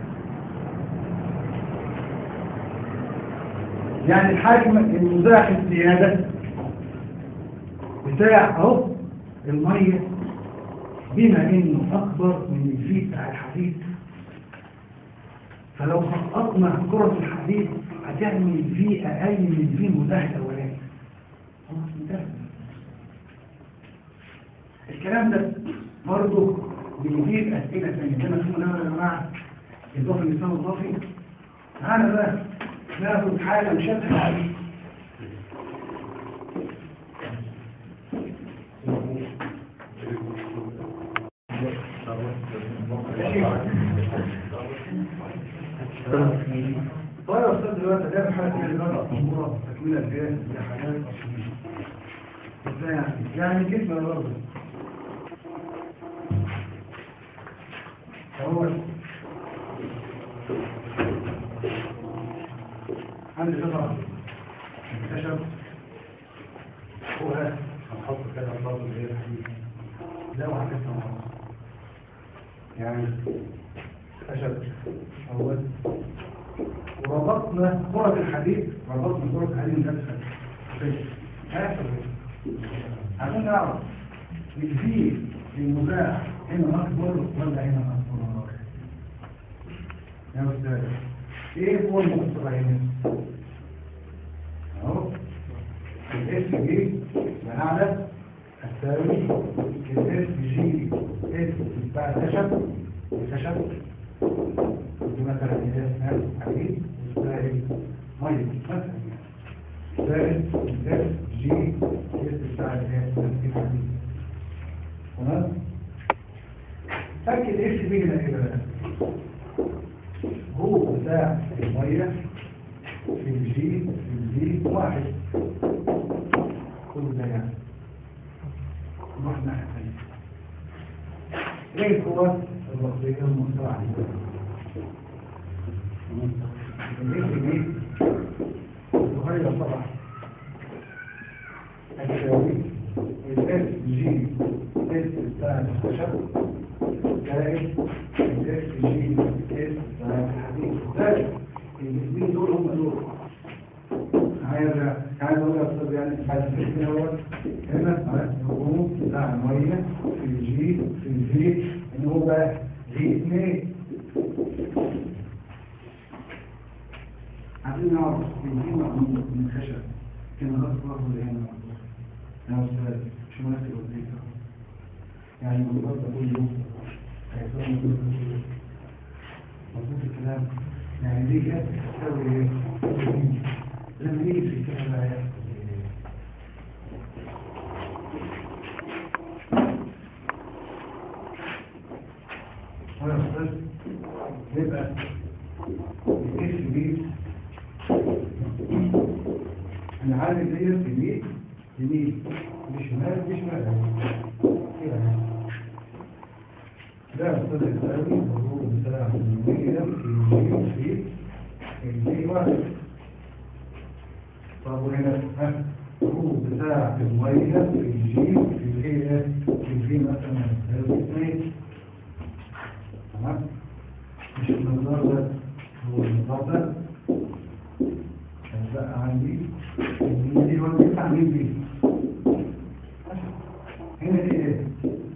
يعني الحجم المزاح الزياده بتاع اهو الميه بما انه اكبر من الفيل بتاع الحديد فلو سقطنا كرة الحديد هتعمل في اقل من في المزاح الاولاني خلاص انتهى الكلام ده برضه بيجيب اسئله ثانيه زي ما تقولوا يا جماعه اضافه الانسان اضافي تعالى بقى ناخد حاجه مشابهه عليه طيب يا استاذ دلوقتي ده حاجه كده دلوقتي اموره تكمله الجهاز دي حاجات ازاي يعني يعني كلمه برضه هو عندي قطعه خشب فوقها هنحط كده برضه اللي هي الحديد ده وهكذا يعني خشب اول وربطنا كرة الحديد ربطنا كرة الحديد من أسفل هيحصل عشان نعرف الفيل المزاح هنا أكبر ولا هنا أكبر يا أستاذ إيه هو المقصر هنا؟ أهو الاس جي بنعلى التساوي الاس جي اس بتاع الخشب الخشب دي مثلا ايه اسمها حديد اسمها ايه ميه مثلا زائد الاس جي اس بتاع الايه الحديد تمام فك الاس بي هنا ايه بقى هو بتاع الميه في الجي في الجي واحد كل ده يعني نروح ناحية ثانية ايه القوة الوظيفية المستوى عليها الاس دي تغير طبعا هتساوي الاس جي اس بتاع الخشب زائد الاس جي اس بتاع الحديد زائد الاثنين دول هم دول هيرجع عايز اقول يا استاذ يعني بعد الفكر الاول هنا الهجوم بتاع الميه في الجي في الجي ان هو بقى جي اثنين عايزين نعرف الجي معمول من خشب كان غصب برضه اللي هنا يا استاذ شو ماسك الوظيفه يعني المفروض كل يوم هيصير مظبوط الكلام يعني دي جت تساوي ايه؟ لما نيجي في الكلام بقى يحصل ايه؟ هو يا استاذ يبقى الاس دي انا عارف دي يمين يمين مش شمال مش شمال كده ده صدق الثاني هو بسرعة المية في في الجي واحد طب وهنا ها هو بتاع المية في الجي في الجي في الجي مثلا اثنين تمام مش المقدار ده هو المقدار ده هيبقى عندي المية دي هو بيطلع مين دي هنا دي ايه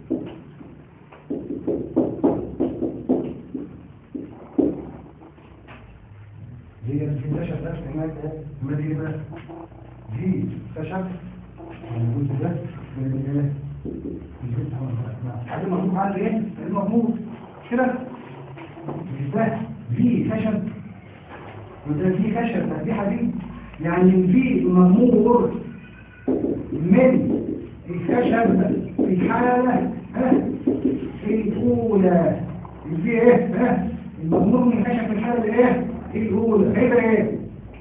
هي في خشب بس هناك ما دي بقى دي خشب الجزء ده من الايه الجزء حد المفروض عندي ايه المفروض كده مش ده دي خشب وده في خشب ده في حديد يعني في ممور من الخشب في حالة ها الأولى في ايه ها الممور من الخشب في الحالة الايه الأولى هيبقى ايه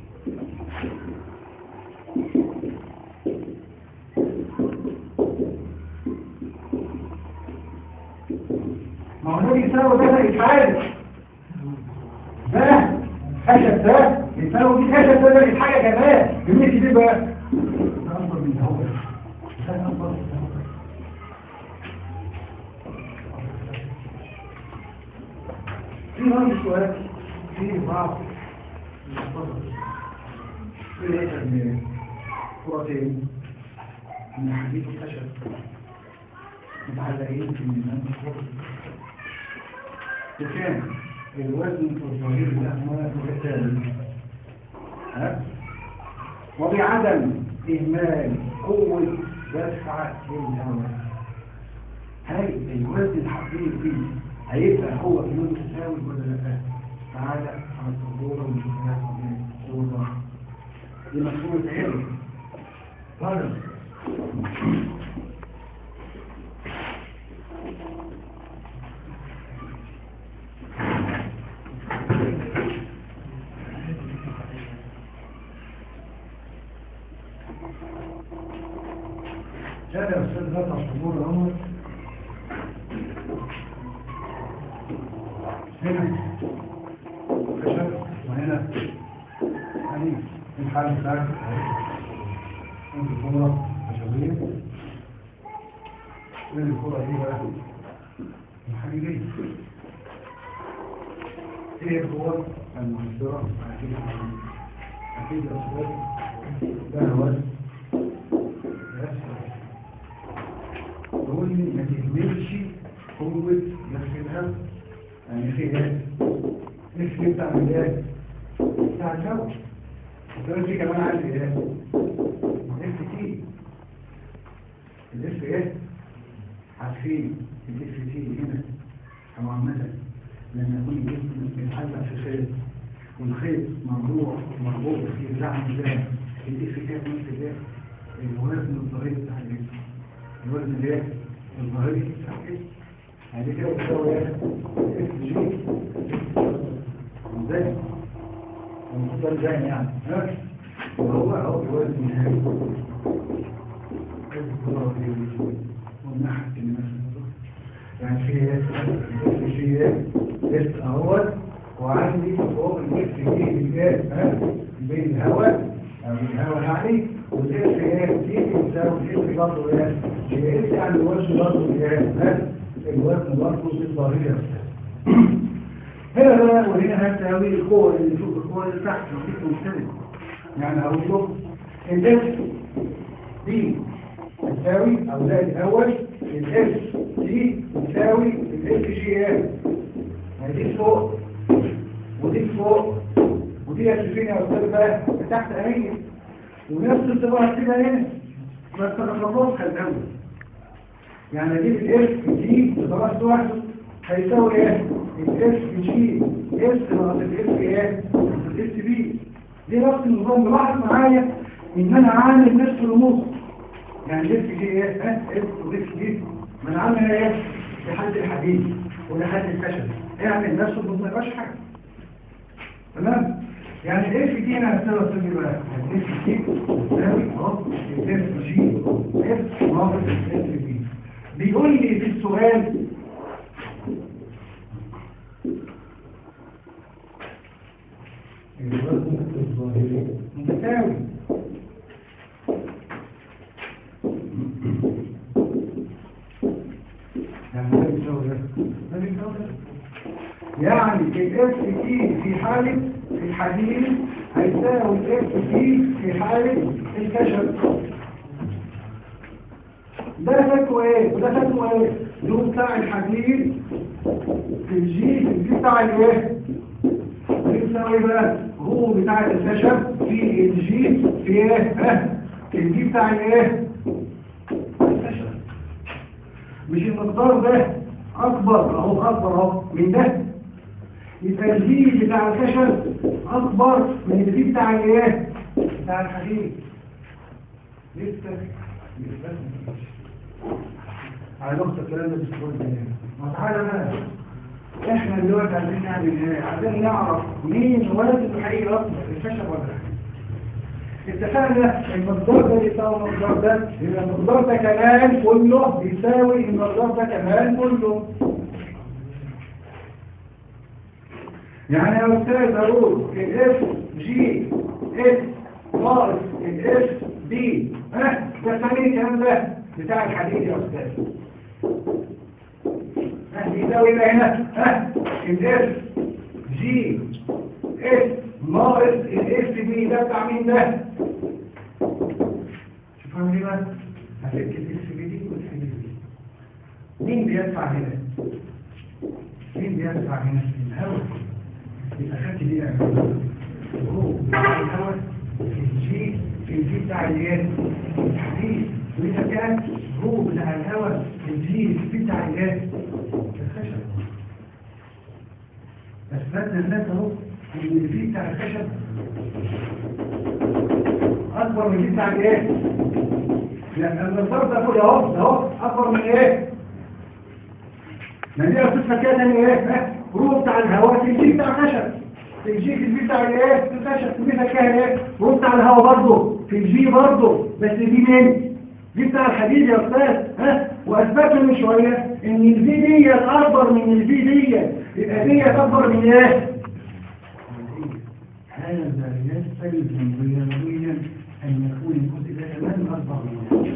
ما هو ده يساوي ده يتحارب ده خشب ده يساوي دي خشب ده ده حاجة كمان بمية دي بقى ده أكبر من هو ده أكبر من هو في بعض السؤال في بعض في ليس من كرتين من حديد الخشب متعلقين في الميزان وكان الوزن في الظهير الأهمال متتالي ها؟ وبعدم إهمال قوة دفع الهواء هل الوزن الحقيقي هيبقى هو في يوم تساوي ولا لا؟ تعالى على الصدورة والشفاف والصورة دي مفهومة علم طالب كان يا أستاذ ذات الصدور الأمر هنا خشب وهنا يعني الحال بتاعك انت الكرة خشبية وين الكرة دي بقى الحقيقية ايه القوة المؤثرة اكيد اكيد الاصوات ده الوزن يقول لي ما تهملش قوة نفسها يعني في ايه نفسي بتاع ايه بتاع الجو دلوقتي كمان عندي ايه الاف تي الاف ايه عارفين الاف تي هنا او عامة لما يكون الجسم بيتعلق في خيط والخيط مربوط مربوط في بتاع ميزان الاف تي نفس ده الوزن الظهير بتاع الجسم الوزن الايه الظهير بتاع الجسم يعني كده بتساوي ايه اف جي ازاي المختار زي يعني ها وهو هو الوزن النهائي والنحت يعني في في شيء لسه اهوت وعندي فوق الوقت فيه الجاز ها بين الهواء او الهواء يعني والجاز ايه دي بتساوي الجاز برضه ايه الجاز يعني الوزن برضه الجاز ها الوزن برضه في الظاهره هنا بقى وهنا هتساوي القوة اللي فوق القوة اللي تحت مفيش مختلف يعني هقول له الاس دي تساوي او ده الاول الاس دي تساوي الاس جي ام يعني دي فوق ودي فوق ودي هتشوفين يا استاذ بقى تحت اهي ونفس الطباعة كده هنا بس تخلصها الاول يعني اجيب الاس دي بطبعة واحد هيساوي ايه الاس جي اس ناقص الاس ايه الاس بي دي نفس النظام لاحظ معايا ان انا عامل نفس الرموز يعني الاس جي ايه ها اس والاس جي ما انا عامل ايه في حد الحديد وده حد الخشب اعمل نفسه ما يبقاش حاجه تمام يعني الاف دي انا هستوى سمي بقى الاف دي تساوي اهو الاف جي اف ناقص الاف دي بيقول لي في السؤال متساوي يعني ده بيساوي ده ده بيساوي ده يعني الاف تي في حالة الحديد هيساوي الاف تي في حالة الكشف ده شكله ايه وده شكله ايه له بتاع الحديد في الجي في الجي بتاع الايه بيساوي بقى هو بتاع الخشب في الجي في ايه ها في الجي بتاع الايه الخشب مش المقدار ده اكبر اهو اكبر اهو من ده يبقى الجي بتاع الخشب اكبر من الجي بتاع الايه بتاع الحديد لسه لسه على نقطة الكلام ده بسهولة ما تعالى بقى احنا دلوقتي عايزين نعمل ايه عايزين نعرف مين ولد الحقيقي اكبر الخشب ولا الحديد اتفقنا المقدار ده يساوي المقدار ده يبقى المقدار ده كمان كله بيساوي المقدار ده كمان كله يعني يا استاذ اقول الاف جي اس ناقص الاف دي ها ده ثاني الكلام ده بتاع الحديد يا استاذ ها بيساوي بقى هنا ها الاف جي اس ناقص الاف دي ده بتاع مين ده شوف عامل ايه بقى هفك الاف دي والاف دي مين بيدفع هنا مين بيدفع هنا الهواء يبقى خدت دي هو بتاع الهواء في الجي في الجي بتاع الياس الحديد وإذا كان هو بتاع الهواء في الجي في الجي بتاع الياس الخشب أثبتنا الناس أهو إن الجي بتاع الخشب أكبر من الجي بتاع الياس لأن المنظر ده كله أهو ده أهو أكبر من إيه؟ ما دي أصدقها كده تاني إيه؟ روح بتاع الهواء في الجي بتاع الخشب في الجي في الجي بتاع الايه في الخشب في الجي بتاع ايه روح بتاع الهواء برضه في الجي برضه بس دي مين دي بتاع الحديد يا استاذ ها واثبتوا من شويه ان الفي دي اكبر من الفي دي يبقى دي اكبر من ايه هذا يستلزم رياضيا ان يكون الجزء ده كمان اكبر من ده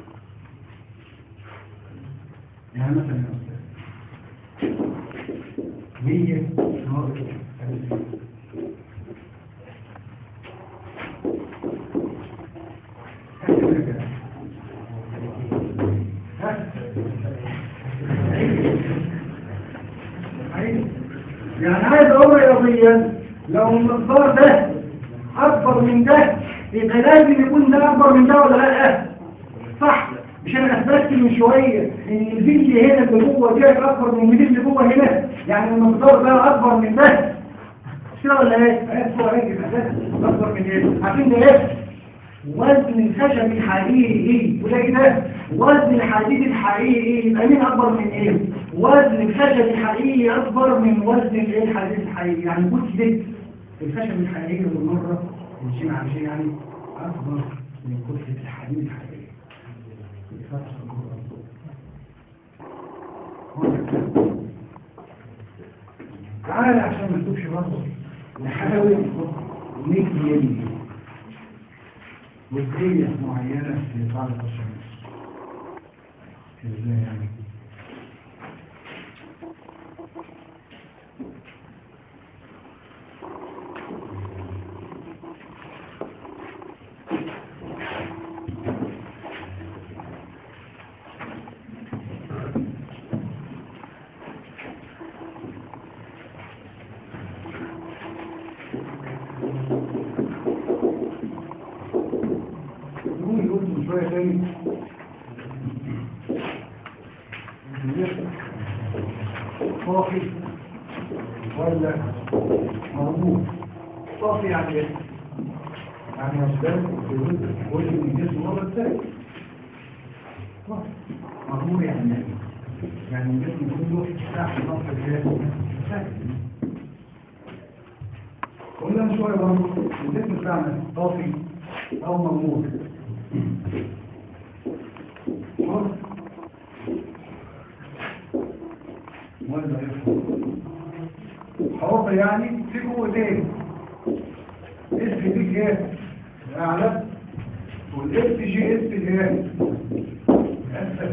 يعني مثلا يا استاذ مية ناقص يعني عايز اقول رياضيا لو المقدار ده اكبر من ده يبقى لازم يكون ده اكبر من ده ولا لا صح مش انا اثبتت من شويه ان الفيديو هنا اللي جوه دي اكبر من الفيديو اللي جوه هنا يعني المقدار ده اكبر من ده مش كده ولا ايه ايه هو ايه ده اكبر من ايه عارفين ده ايه وزن الخشب الحقيقي وده كده وزن الحديد الحقيقي يبقى مين اكبر من ايه وزن الخشب الحقيقي اكبر من وزن الايه الحديد الحقيقي يعني بص ده الخشب الحقيقي بالمره الجيم على شيء يعني اكبر من كتله الحديد الحقيقي تعالى عشان ما تشوفش برضه نحاول نكمل جزئية معينة في طالب الشمس ازاي يعني نقول يقول شوية تاني صافي ولا مربوط صافي يعني ايه؟ يعني أسباب وجه من الجسم مرة الثانية مربوط يعني ايه؟ يعني الجسم كله تحت ضغط الجسم قلنا من شوية برضه الجسم بتاعنا طافي أو مغمور حر ولا يفهم حر يعني في قوتين اس دي جهاز الأعلى والاس جي اس الجهاز الأسفل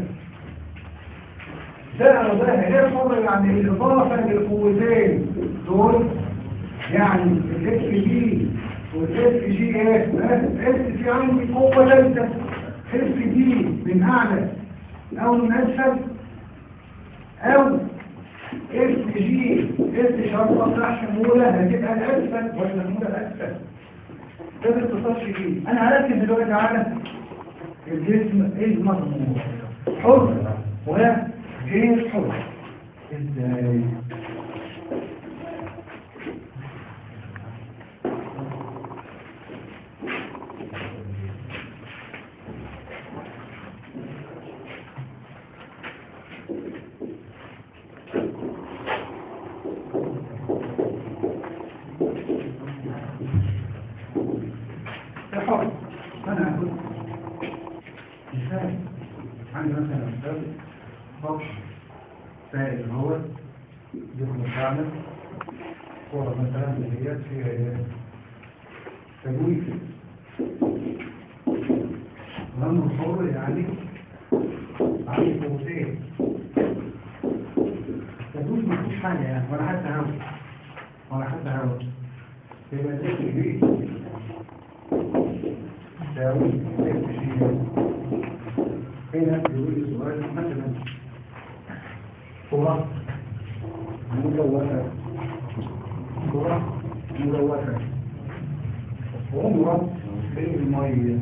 ده ده غير حر يعني الإضافة للقوتين دول يعني الاس جي والاس جي اس اس في عندي قوة ثالثة اس دي من أعلى أو من أسفل أو اس جي اس شرطة صح شمولة هتبقى الأسفل والشمولة الأسفل ده باختصار شديد أنا هركز دلوقتي على الجسم المضمون حر وغير حر ازاي الحر أنا أقول مثال عندي مثلا مثال فرش سائل هو جسم كامل صورة مثلا اللي هي فيها تجويف لأنه الحر يعني عليه قوتين تجويف ما فيش حاجة يعني ولا حتى هوا ولا حتى هوا يبقى ده كبير تساوي ست شيء هنا يقول لي سؤال مثلا كرة مجوفة كرة مجوفة عمرة في المية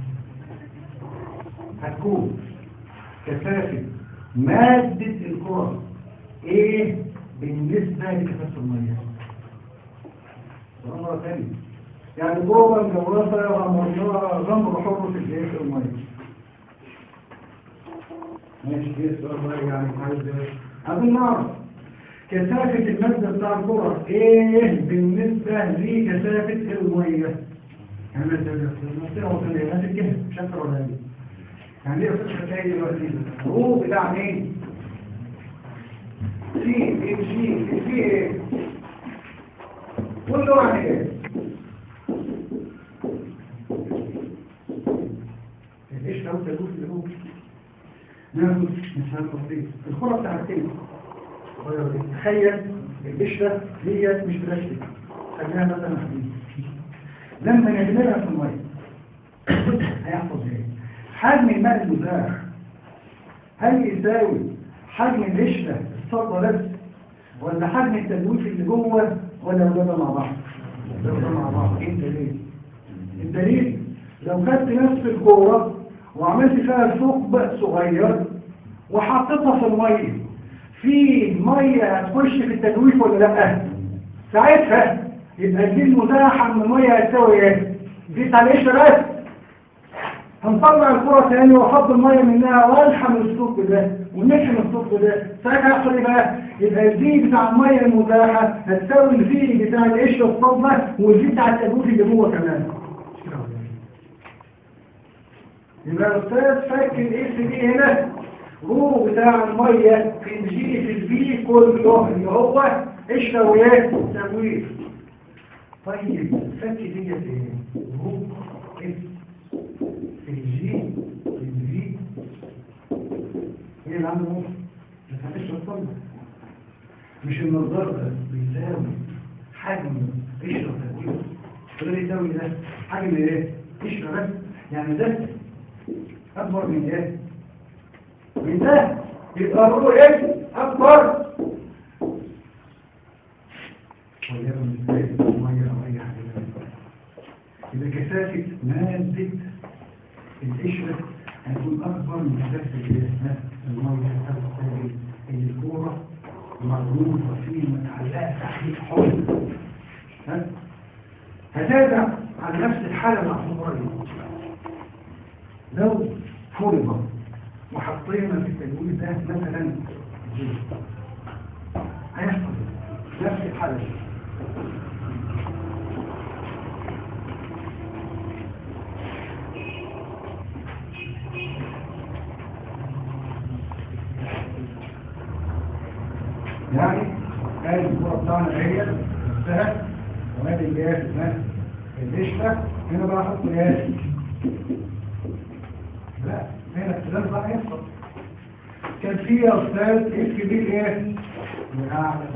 هتكون كثافة مادة الكرة ايه بالنسبة لكثافة المية مرة ثانية يعني جوه الجوافة غمرناها غمر حر في الايه في المية ماشي ايه السؤال بقى يعني عايز عايزين نعرف كثافة المادة بتاع الكرة ايه بالنسبة لكثافة المية يعني المنطقة وصلنا نفس الكهف شكرا ولا ايه يعني ايه فتحة تاني دلوقتي هو بتاع مين سي ام جي سي ايه كله عن ايه ايش لو تدوس اللي هو ناخد مثال بسيط الكرة بتاعتين تخيل القشرة هي مش بلاستيك خليها مثلا حديد لما نجملها في المية هيحصل ايه حجم الماء المزاح هل يساوي حجم القشرة الصدى بس ولا حجم التجويف اللي جوه ولا ولا مع بعض ولا مع بعض ايه الدليل الدليل لو خدت نفس الكوره وعملت فيها ثقب صغير وحطيتها في الميه في ميه هتخش في التجويف ولا لا ساعتها يبقى دي المزاحه من الميه هتساوي ايه دي بتاع القشره بس هنطلع الكرة تاني واحط المية منها والحم الثقب ده ونحم الثقب ده ساعتها يحصل ايه بقى؟ يبقى الفي بتاع المية المزاحة هتساوي الفي بتاع القشرة الصلبة والفي بتاع التجويف اللي جوه كمان يبقى الأستاذ فك الاس دي هنا رو بتاع المية في الجي في الفي كله اللي هو قشرة وياه تجويف طيب فك ديت ايه؟ رو اس في الجي في الفي ايه اللي عنده مصر؟ ما تعملش الصلبة مش المقدار ده بيساوي حجم قشرة تجويف ده بيساوي ده حجم ايه؟ قشرة بس يعني ده أكبر من إيه؟ من ده يبقى هو إيه؟ أكبر وليكن إزاي المية أو أي حاجة إذا كثافة مادة القشرة هتكون أكبر من كثافة الإيه؟ المية هتبقى الكورة مربوطة فيه متعلقة تحت حول ها؟ هتابع على نفس الحالة مع الصغيرين لو فرض وحطينا في التجويد ده مثلا جي هيحصل نفس الحالة دي. يعني هذه الكرة بتاعنا هي نفسها وهذه اللي هي اسمها القشرة هنا بقى احط ايه لا هنا الكلام بقى يحصل كان في يا استاذ اف بي ايه الاعلى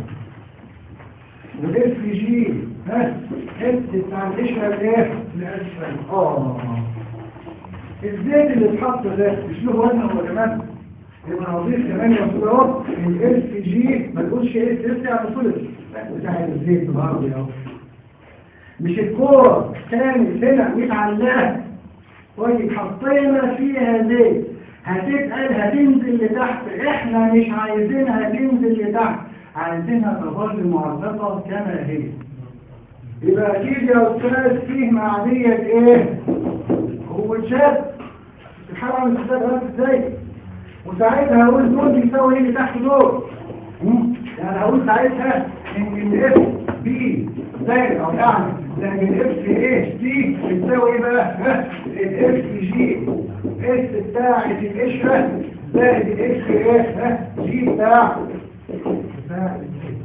والاف جي ها حته بتاع القشرة الايه الاسفل اه الزيت اللي اتحط ده مش له وزن هو كمان يبقى نضيف كمان يا استاذ اهو الاف جي ما تقولش ايه ترجع بصلت بتاع الزيت الغربي اهو مش الكورة كانت هنا متعلقة طيب حطينا فيها زيت هتتقل هتنزل لتحت احنا مش عايزينها تنزل لتحت عايزينها تظل معلقة كما هي يبقى اكيد يا استاذ فيه معدية ايه هو شاب الحالة من تحتاج ازاي وساعتها هقول دول بيساوي ايه اللي تحت دول مم؟ يعني هقول ساعتها ان الاف بي زائد او يعني لان الاف ايه دي بتساوي ايه بقى الاف جي اس بتاعت القشره زائد الاف ايه ها جي بتاع بتاع الجي.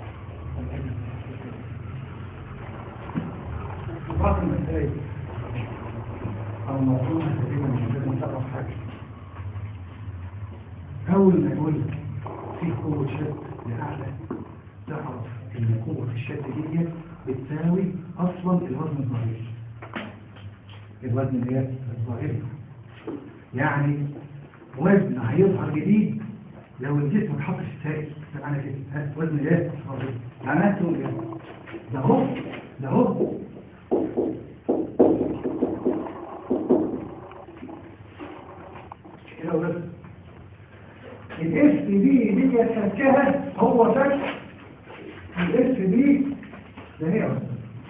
باقي المسائل او الموضوع تقريبا مش لازم تعرف حاجه اول ما يقول لك في قوه شد لاعلى تعرف ان قوه الشد دي بتساوي اصلا الوزن الظاهري الوزن اللي هي الظاهري يعني وزن هيظهر جديد لو الجسم اتحط في السائل ده معنى كده ها، وزن ايه ظاهري معناه تقول ايه ده هو ده هو كده بس الاس دي دي فكها هو فك الاس دي ده هي أصلاً.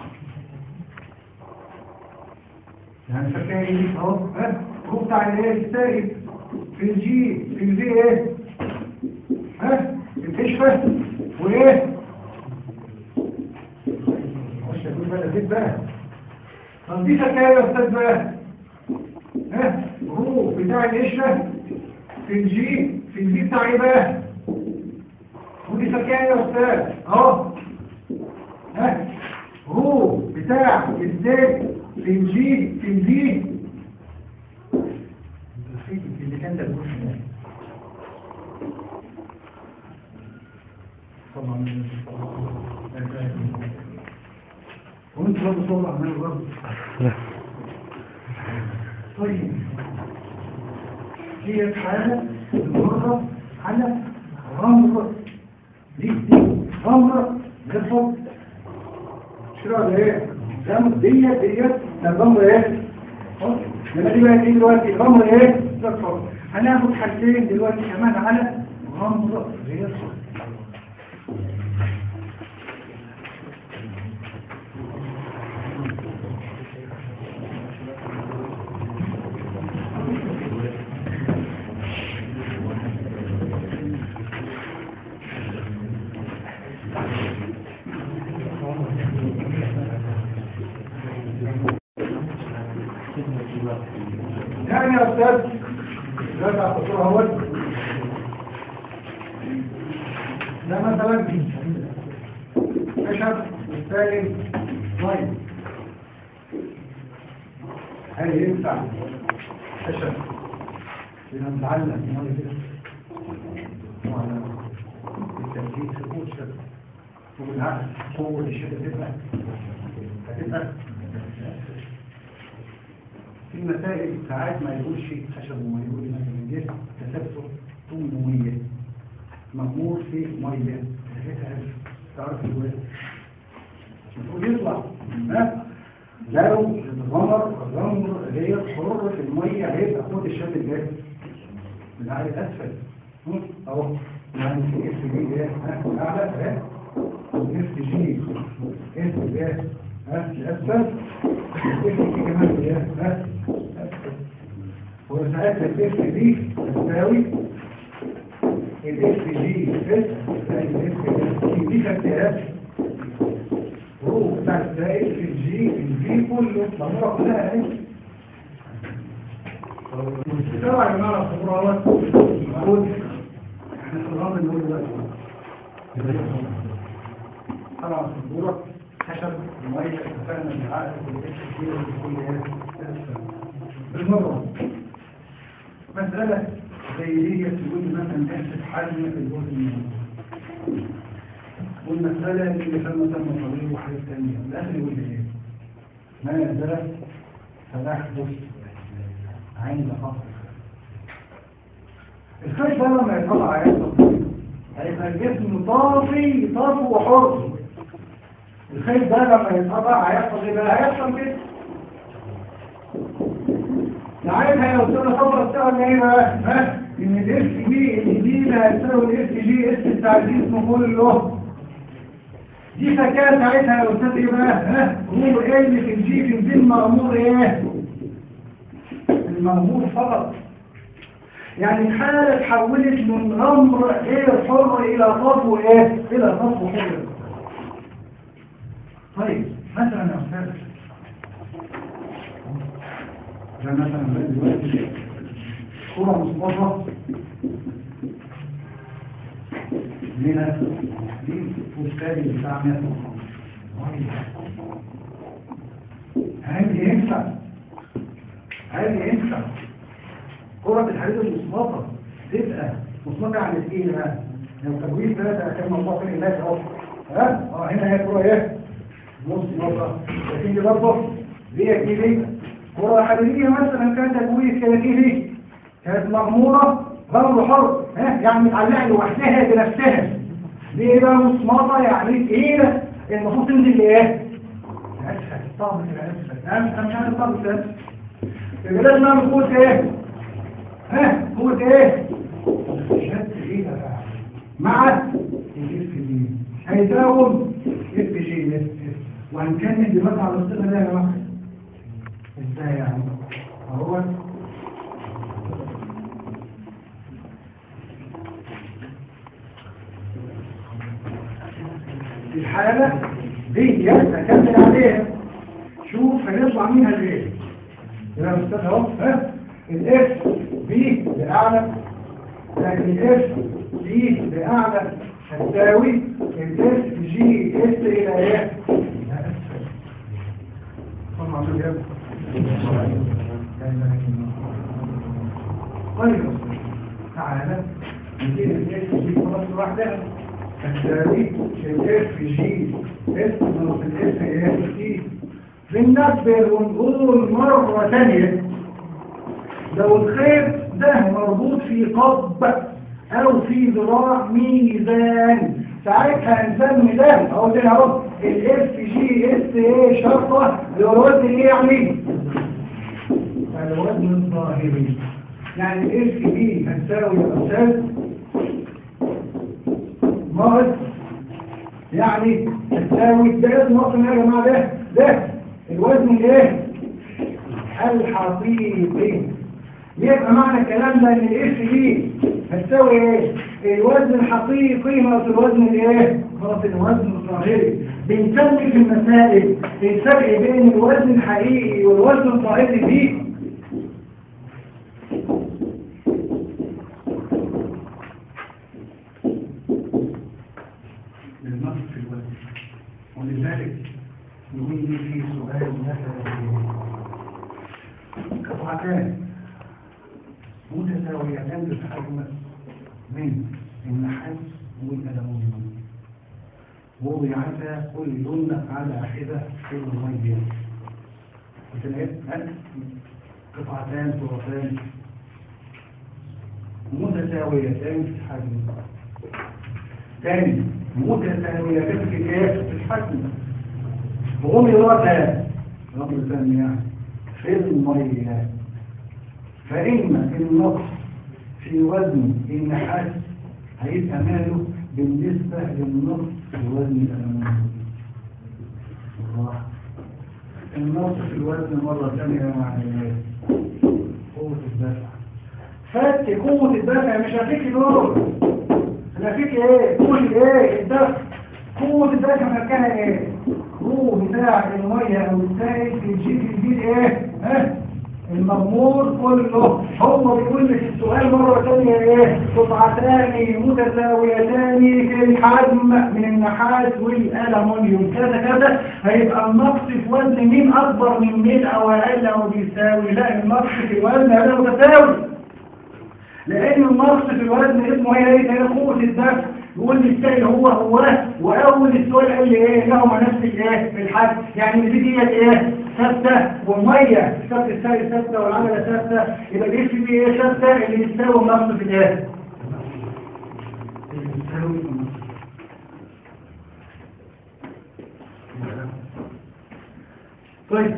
يعني فكها ايه دي اهو ها هو بتاع الايه السائل في الجي في الجي ايه ها الكشفه وايه مش هتقول بقى زيت بقى طب دي فكها يا استاذ بقى ها هو بتاع القشره في الجي في الجي بتاع ايه بقى ودي فكان يا استاذ اهو ها هو بتاع الزيت في الجي في الجي اللي كان ده بيقول هناك. طبعا وانت برضه صور عمال برضه طيب هي حالة المرة على غمر دي دي غمر غفر شو ده ايه غمر ديت ديت ده غمر ايه أهو. لما دي بقى ايه دلوقتي غمر ايه غفر هناخد حاجتين دلوقتي كمان على غمر غفر يعني يا أستاذ لا تعطوا هو ده مثلا خشب والسائل ميه هل ينفع خشب إذا متعلق ميه كده وعلى التنفيذ سقوط شد وبالعكس قوة الشد هتبقى هتبقى في مسائل ساعات ما يقولش خشب وما يقول مثلا جسم تسبسه طموية مغمور في مية تلاقيها ألف تعرف الوقت المفروض يطلع ها لو الغمر الغمر اللي هي حرة المية هيبقى قوة الشد الجاي من على الأسفل هم؟ أهو يعني في اس جي ده ها أعلى ها اس جي اس ده ها الأسفل اس جي كمان ده ها وساعتها الاف دي تساوي الاف جي اس الاف جي دي كانت روح بتاع السائل في الجي في الجي كله مجموعة كلها اهي طبعا يا جماعه الخبرات موجود احنا في الغرب نقول دلوقتي طبعا الصدورة خشب ميه اتفقنا بالعقل والتشكيل وكل هذا بالمرة مسألة زي دي تقول مثلا تحسب حجم الجزء من والمسألة اللي فما تم طبيب وحاجات تانية الأخر يقول لي ايه؟ ما نزل فنحدث عند خطر الخيش ده لما يطلع يحصل هيبقى الجسم طافي طافي وحر الخيش ده لما يتقطع هيحصل ايه بقى هيحصل كده ساعتها لو سنة خطر بتاعنا ايه بقى ها ان الاس جي ان دي لا هتساوي الاس جي اس بتاع الجسم كله دي فكاة ساعتها لو سنة ايه بقى ها امور ايه اللي في الجي في الجي المأمور ايه المأمور فقط يعني الحالة اتحولت من أمر غير حر إلى صفو إيه؟ إلى صفو حر طيب مثلا يا أستاذ ده مثلا دلوقتي صورة مصطفى لنا دي فستان بتاعنا هل ينفع هل ينفع كرة الحديد المصمطة تبقى مصمطة عن الايه بقى لو تجويز ثلاثة كان موضوع في الناس اهو ها اه هنا هي كرة ايه مصمطة لكن دي برضه دي كده كرة حديدية مثلا كانت تجويز كده كده كانت مغمورة برضه حر ها يعني متعلقة لوحدها بنفسها دي ايه بقى مصمطة يعني ايه المفروض تنزل لايه؟ اسفل طابق الاسفل انا مش عارف طابق الاسفل يبقى لازم نعمل قوة ايه؟ ها قوة ايه؟ شد ايه بقى؟ مع الاف دي هيداوم اف جي اف وهنكمل دلوقتي على الصيغة ده يا جماعة ازاي يعني؟ اهو الحالة دي هكمل عليها شوف هنطلع منها ازاي يبقى مستر اهو ها الاف بي باعلى لكن الاف بي باعلى هتساوي الاف جي اس الى ايه طبعا كده طيب تعالى نجيب الاف جي خلاص لوحدها هتساوي الاف جي اس ناقص الاف ايه تي بننبه ونقول مرة ثانية لو الخيط ده مربوط في قب او في ذراع ميزان ساعتها هنسمي ده اهو تاني اهو الاف جي اس ايه شرطة الوزن ايه يعني الوزن الظاهري يعني الاف بي هتساوي يا استاذ ناقص يعني هتساوي ده لازم نقص يا جماعه ده ده الوزن الايه الحقيقي يبقى معنى الكلام ده ان الاف دي هتساوي ايه الوزن الحقيقي ناقص الوزن الايه ناقص الوزن الظاهري بنسمي في المسائل الفرق بين الوزن الحقيقي والوزن الظاهري دي للنقص في الوزن ولذلك يقول لي في سؤال مثلا قطعتان متساويتان بالحجم من النحاس والألمنيوم وضعتا كل على حدة في المية مثل قطعتان طرفان متساويتان في الحجم ثاني متساويتان في الايه في الحجم غمرتا غمر ثاني يعني في المية فإما النقص في وزن النحاس هيبقى ماله بالنسبة للنقص في وزن الألمنيوم النقص في الوزن مرة ثانية مع قوة الدفع فك قوة الدفع مش هفك دول انا هفك ايه قوة الايه الدفع قوة الدفع مكانها ايه روح بتاع المية او السائل بيجيب الجيل ايه ها المغمور كله هو بيقول لك السؤال مرة ثانية ايه قطعتان متساويتان في الحجم من النحاس والألمنيوم كذا كذا هيبقى النقص في وزن مين أكبر من مين أو أقل أو بيساوي لا النقص في الوزن هذا متساوي لأن النقص في الوزن اسمه هي ايه هي قوة الدفع يقول لي السائل هو هو وأول السؤال قال لي ايه لهما نفس الايه الحجم يعني دي ديت ايه ثابتة والمية ثابتة السائل ثابتة والعملة ثابتة يبقى دي في ايه ثابتة اللي بتساوي النقص في الايه اللي بتساوي النقص طيب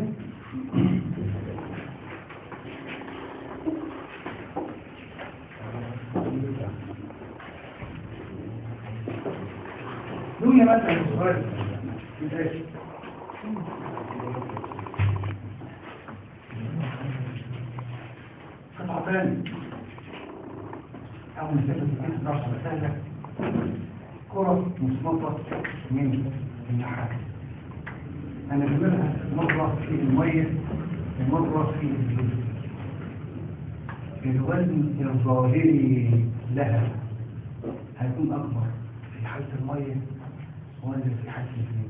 دنيا مثلا صغير بداية قطعة ثانية أول مسافة تكون 11 سهلة كرة مصمطة من النحاس أنا جملها مرة في المية ومرة في الجلد الوزن الظاهري لها هيكون أكبر في حالة المية ولا في حالة الجلد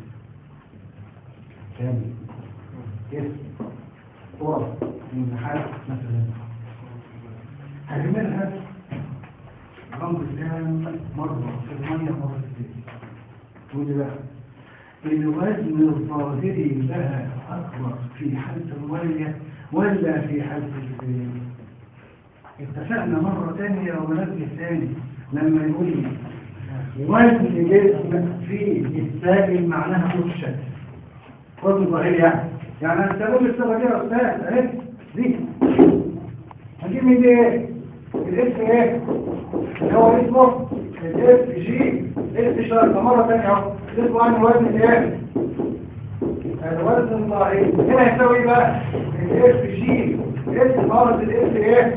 ثاني اسم كرة من النحاس مثلا هعملها رمز كام مرة في المية مرة في الجلد تقول لي بقى الوزن الظاهري لها أكبر في حالة المية ولا في حالة الجلد اتفقنا مرة تانية ونبه ثاني لما يقول لي وزن جسم في السائل معناها قوة الشكل وزن ظاهري يعني يعني انا استخدم الصفة دي يا استاذ اهي دي هجيب من دي ايه الاسم ايه اللي هو اسمه الاف جي اف شرطة مرة تانية اهو اسمه عن الوزن ايه الوزن الظاهري هنا يساوي ايه بقى الاف جي اسم مرض الاف ايه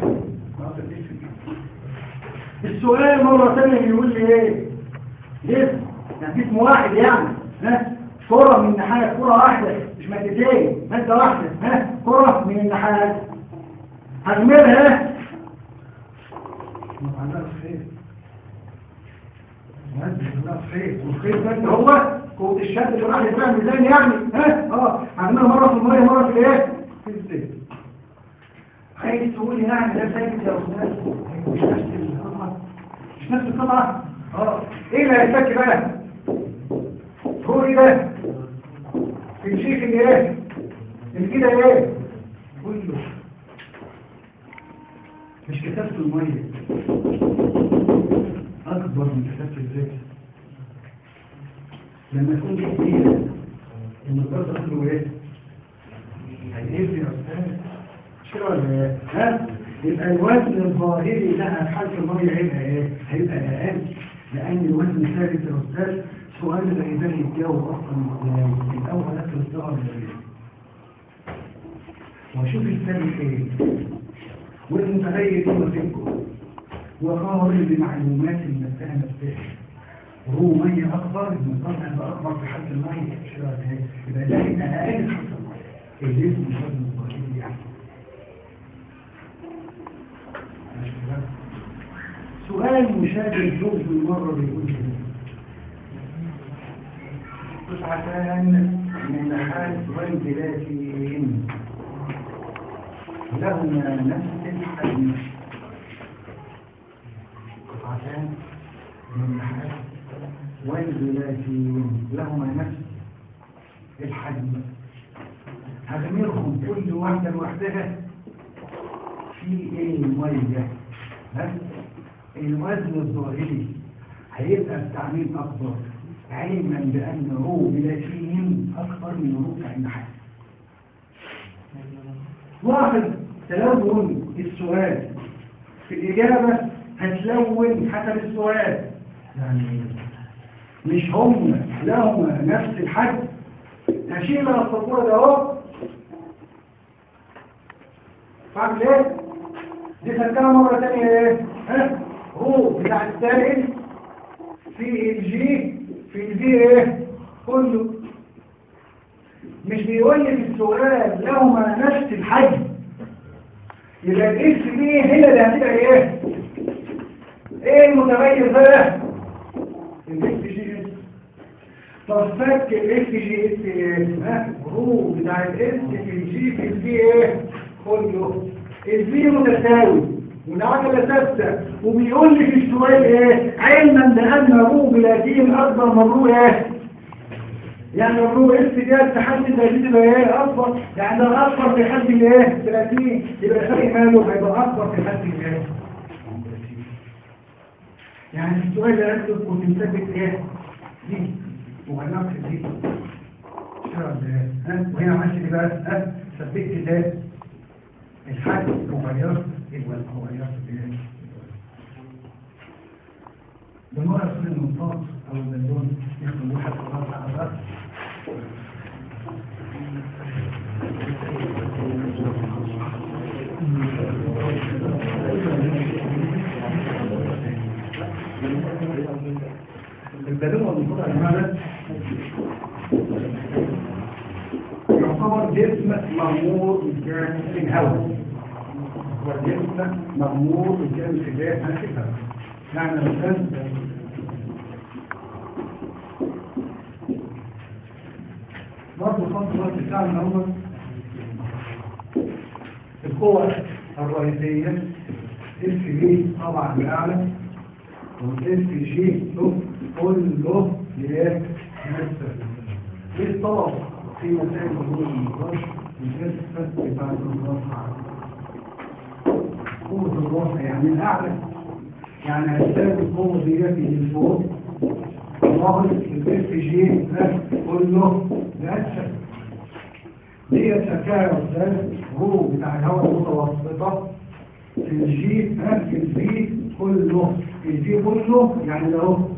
السؤال مرة ثانية بيقول لي ايه جسم يعني اسم واحد يعني ها كرة من النحاس كرة واحدة مش مادتين مادة واحدة ها كرة من النحاس هجملها ما عندهاش خير ما خير والخير ده اللي هو قوة الشد اللي راح يبقى ميزان يعني ها اه هجملها مرة في المية مرة في الايه في الزيت عايز تقول لي يعني ده ثابت يا استاذ مش نفس القطعه مش نفس القطعه اه ايه اللي هيتفك بقى هو ايه ده الشيك اللي ايه اللي كده ايه كله مش كتابة المية اكبر من كتابة الزيت لما تكون دي كبيرة المقدار اصله ايه هيقل يا استاذ شو ولا ها يبقى الوزن الظاهري لها في حالة المية هيبقى ايه هيبقى اقل لان الوزن ثابت يا استاذ سؤال زي ده يتجاوب اصلا من الاول اكل الصغر اللي واشوف الثابت ايه والمتغير ايه وفيكم وقارن بمعلومات المسألة نفسها وهو مية أكبر من قرن أكبر في حالة المية شو ولا يبقى ده يبقى أقل حالة المية اللي اسمه الوزن الظاهري يعني سؤال مشابه جزء مرة بيقول كده قطعتان من نحاس وانزلاتين لهما نفس الحجم قطعتان من نحاس وانزلاتين لهما نفس الحجم هغمرهم كل واحدة لوحدها في ايه المية ها الوزن الظاهري هيبقى التعميم أكبر علما بأن رو بلاتيهم أكبر من رو بتاع النحاس لاحظ تلون السؤال في الإجابة هتلون حسب السؤال يعني مش هم لهم نفس الحجم هشيل السطورة ده اهو فاعمل ايه؟ دي خدتها مرة تانية ايه ها رو بتاع السائل في الجي في الجي ايه كله مش بيقول لي في السؤال لهما نفس الحجم يبقى الاكس دي هي اللي هتبقى ايه ايه المتغير بقى الاكس جي اس طب فك الاكس جي اس ايه ها رو بتاع الاس في الجي في الجي ايه كله الفي متساوي والعجلة ثابتة وبيقول لي في السؤال ايه علما بان رو بلاتين اكبر من رو ايه يعني الرو اس ديت تحدي التهديد يبقى ايه اكبر يعني ده اكبر في حد الايه 30 يبقى الفرق ماله هيبقى اكبر في حد الايه يعني السؤال اللي قلته كنت مثبت ايه دي وغلقت دي اشتغل ده ها وهنا عملت ايه بقى ها ثبت ده الحد وغيرت يبقى غيرت ايه بمرة يصير المنطاد او البالون ياخد واحد خلاص على الرأس البالون والمنطاد يا جماعة يعتبر جسم مغمور بالجانب في الهواء وجسم مغمور بالجانب في الهواء يعني مثلا برضه خط الوقت بتاعنا الأول القوة الرئيسية اف جي طبعا الأعلى والاف جي كله لإيه؟ نفسه ايه الطلب في مسائل الأمور النقاش والجلسة بتاع النقاش قوة الروح يعني الأعلى يعني هتساوي القوة دي في الفوق ظهر الاف جي كله لأسفل دي شكاية والثالث هو بتاع الهواء المتوسطة في الجي في الفي كله في الفي كله يعني ده اهو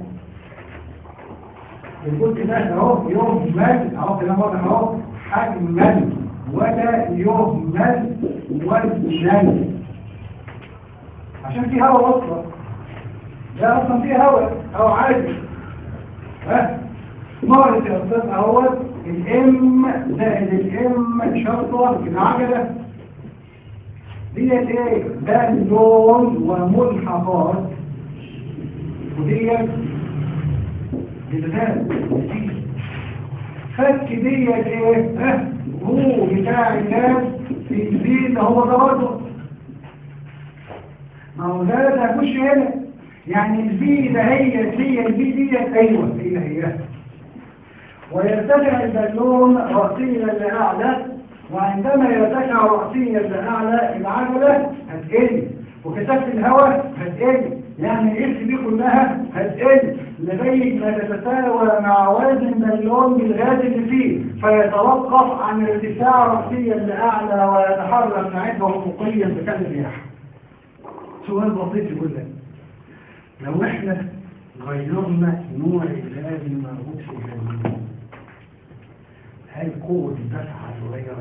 الجزء ده اهو يهمل اهو كلام واضح اهو حجما ولا يهمل وزنا عشان في هواء اصلا ده اصلا فيه هواء او عادي ها مرة يا استاذ اهوت الام زائد الام شرطة العجلة ديت ايه ده اللون وملحقات وديت جلدان فك ديت ايه ها هو بتاع الناس في البيت هو ده برضه ما هو ده ده هيخش هنا يعني البي ده هي هي البي ديت ايوه هي هي ويرتفع البالون رأسيا لأعلى وعندما يرتفع رأسيا لأعلى العجلة هتقل وكثافة الهواء هتقل يعني الاس دي كلها هتقل لغاية ما تتساوى مع وزن البالون بالغاز اللي فيه فيتوقف عن ارتفاع رأسيا لأعلى ويتحرك معده افقيا بكل الرياح سؤال بسيط يقول لك لو احنا غيرنا نوع الغاز الموجود في الجنين هل قوة الدفع هتغير؟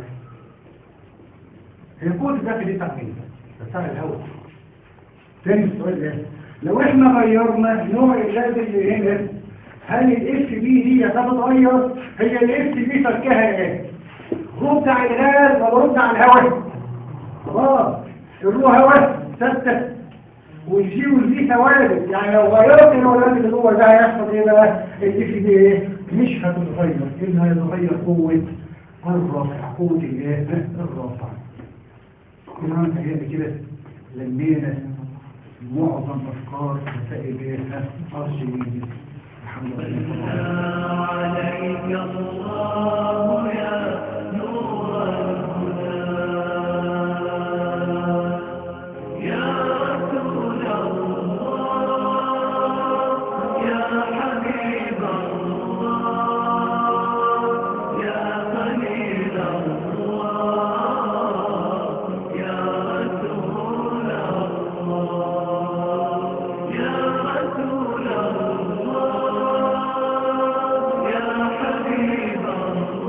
هي قوة الدفع دي بتاعت مين؟ بتاع الهواء تاني السؤال ده لو احنا غيرنا نوع الغاز اللي هنا هل الاف بي دي هتتغير؟ هي الاف بي فكها ايه؟ رد على الغاز ولا رد على الهواء؟ خلاص الروح هواء ثابته والجي والجي ثوابت يعني لو غيرت الولاد اللي جوه ده هيحصل ايه بقى الاف دي ايه مش هتتغير ايه هيتغير قوه الرافع قوه الايه الرافع كنا متهيألي كده لمينا معظم افكار مسائل ايه ارشيفيه الحمد لله عليك الله يا نور الهدى يا رسول الله يا حبيب الله يا خليل الله يا رسول الله يا رسول الله يا حبيب الله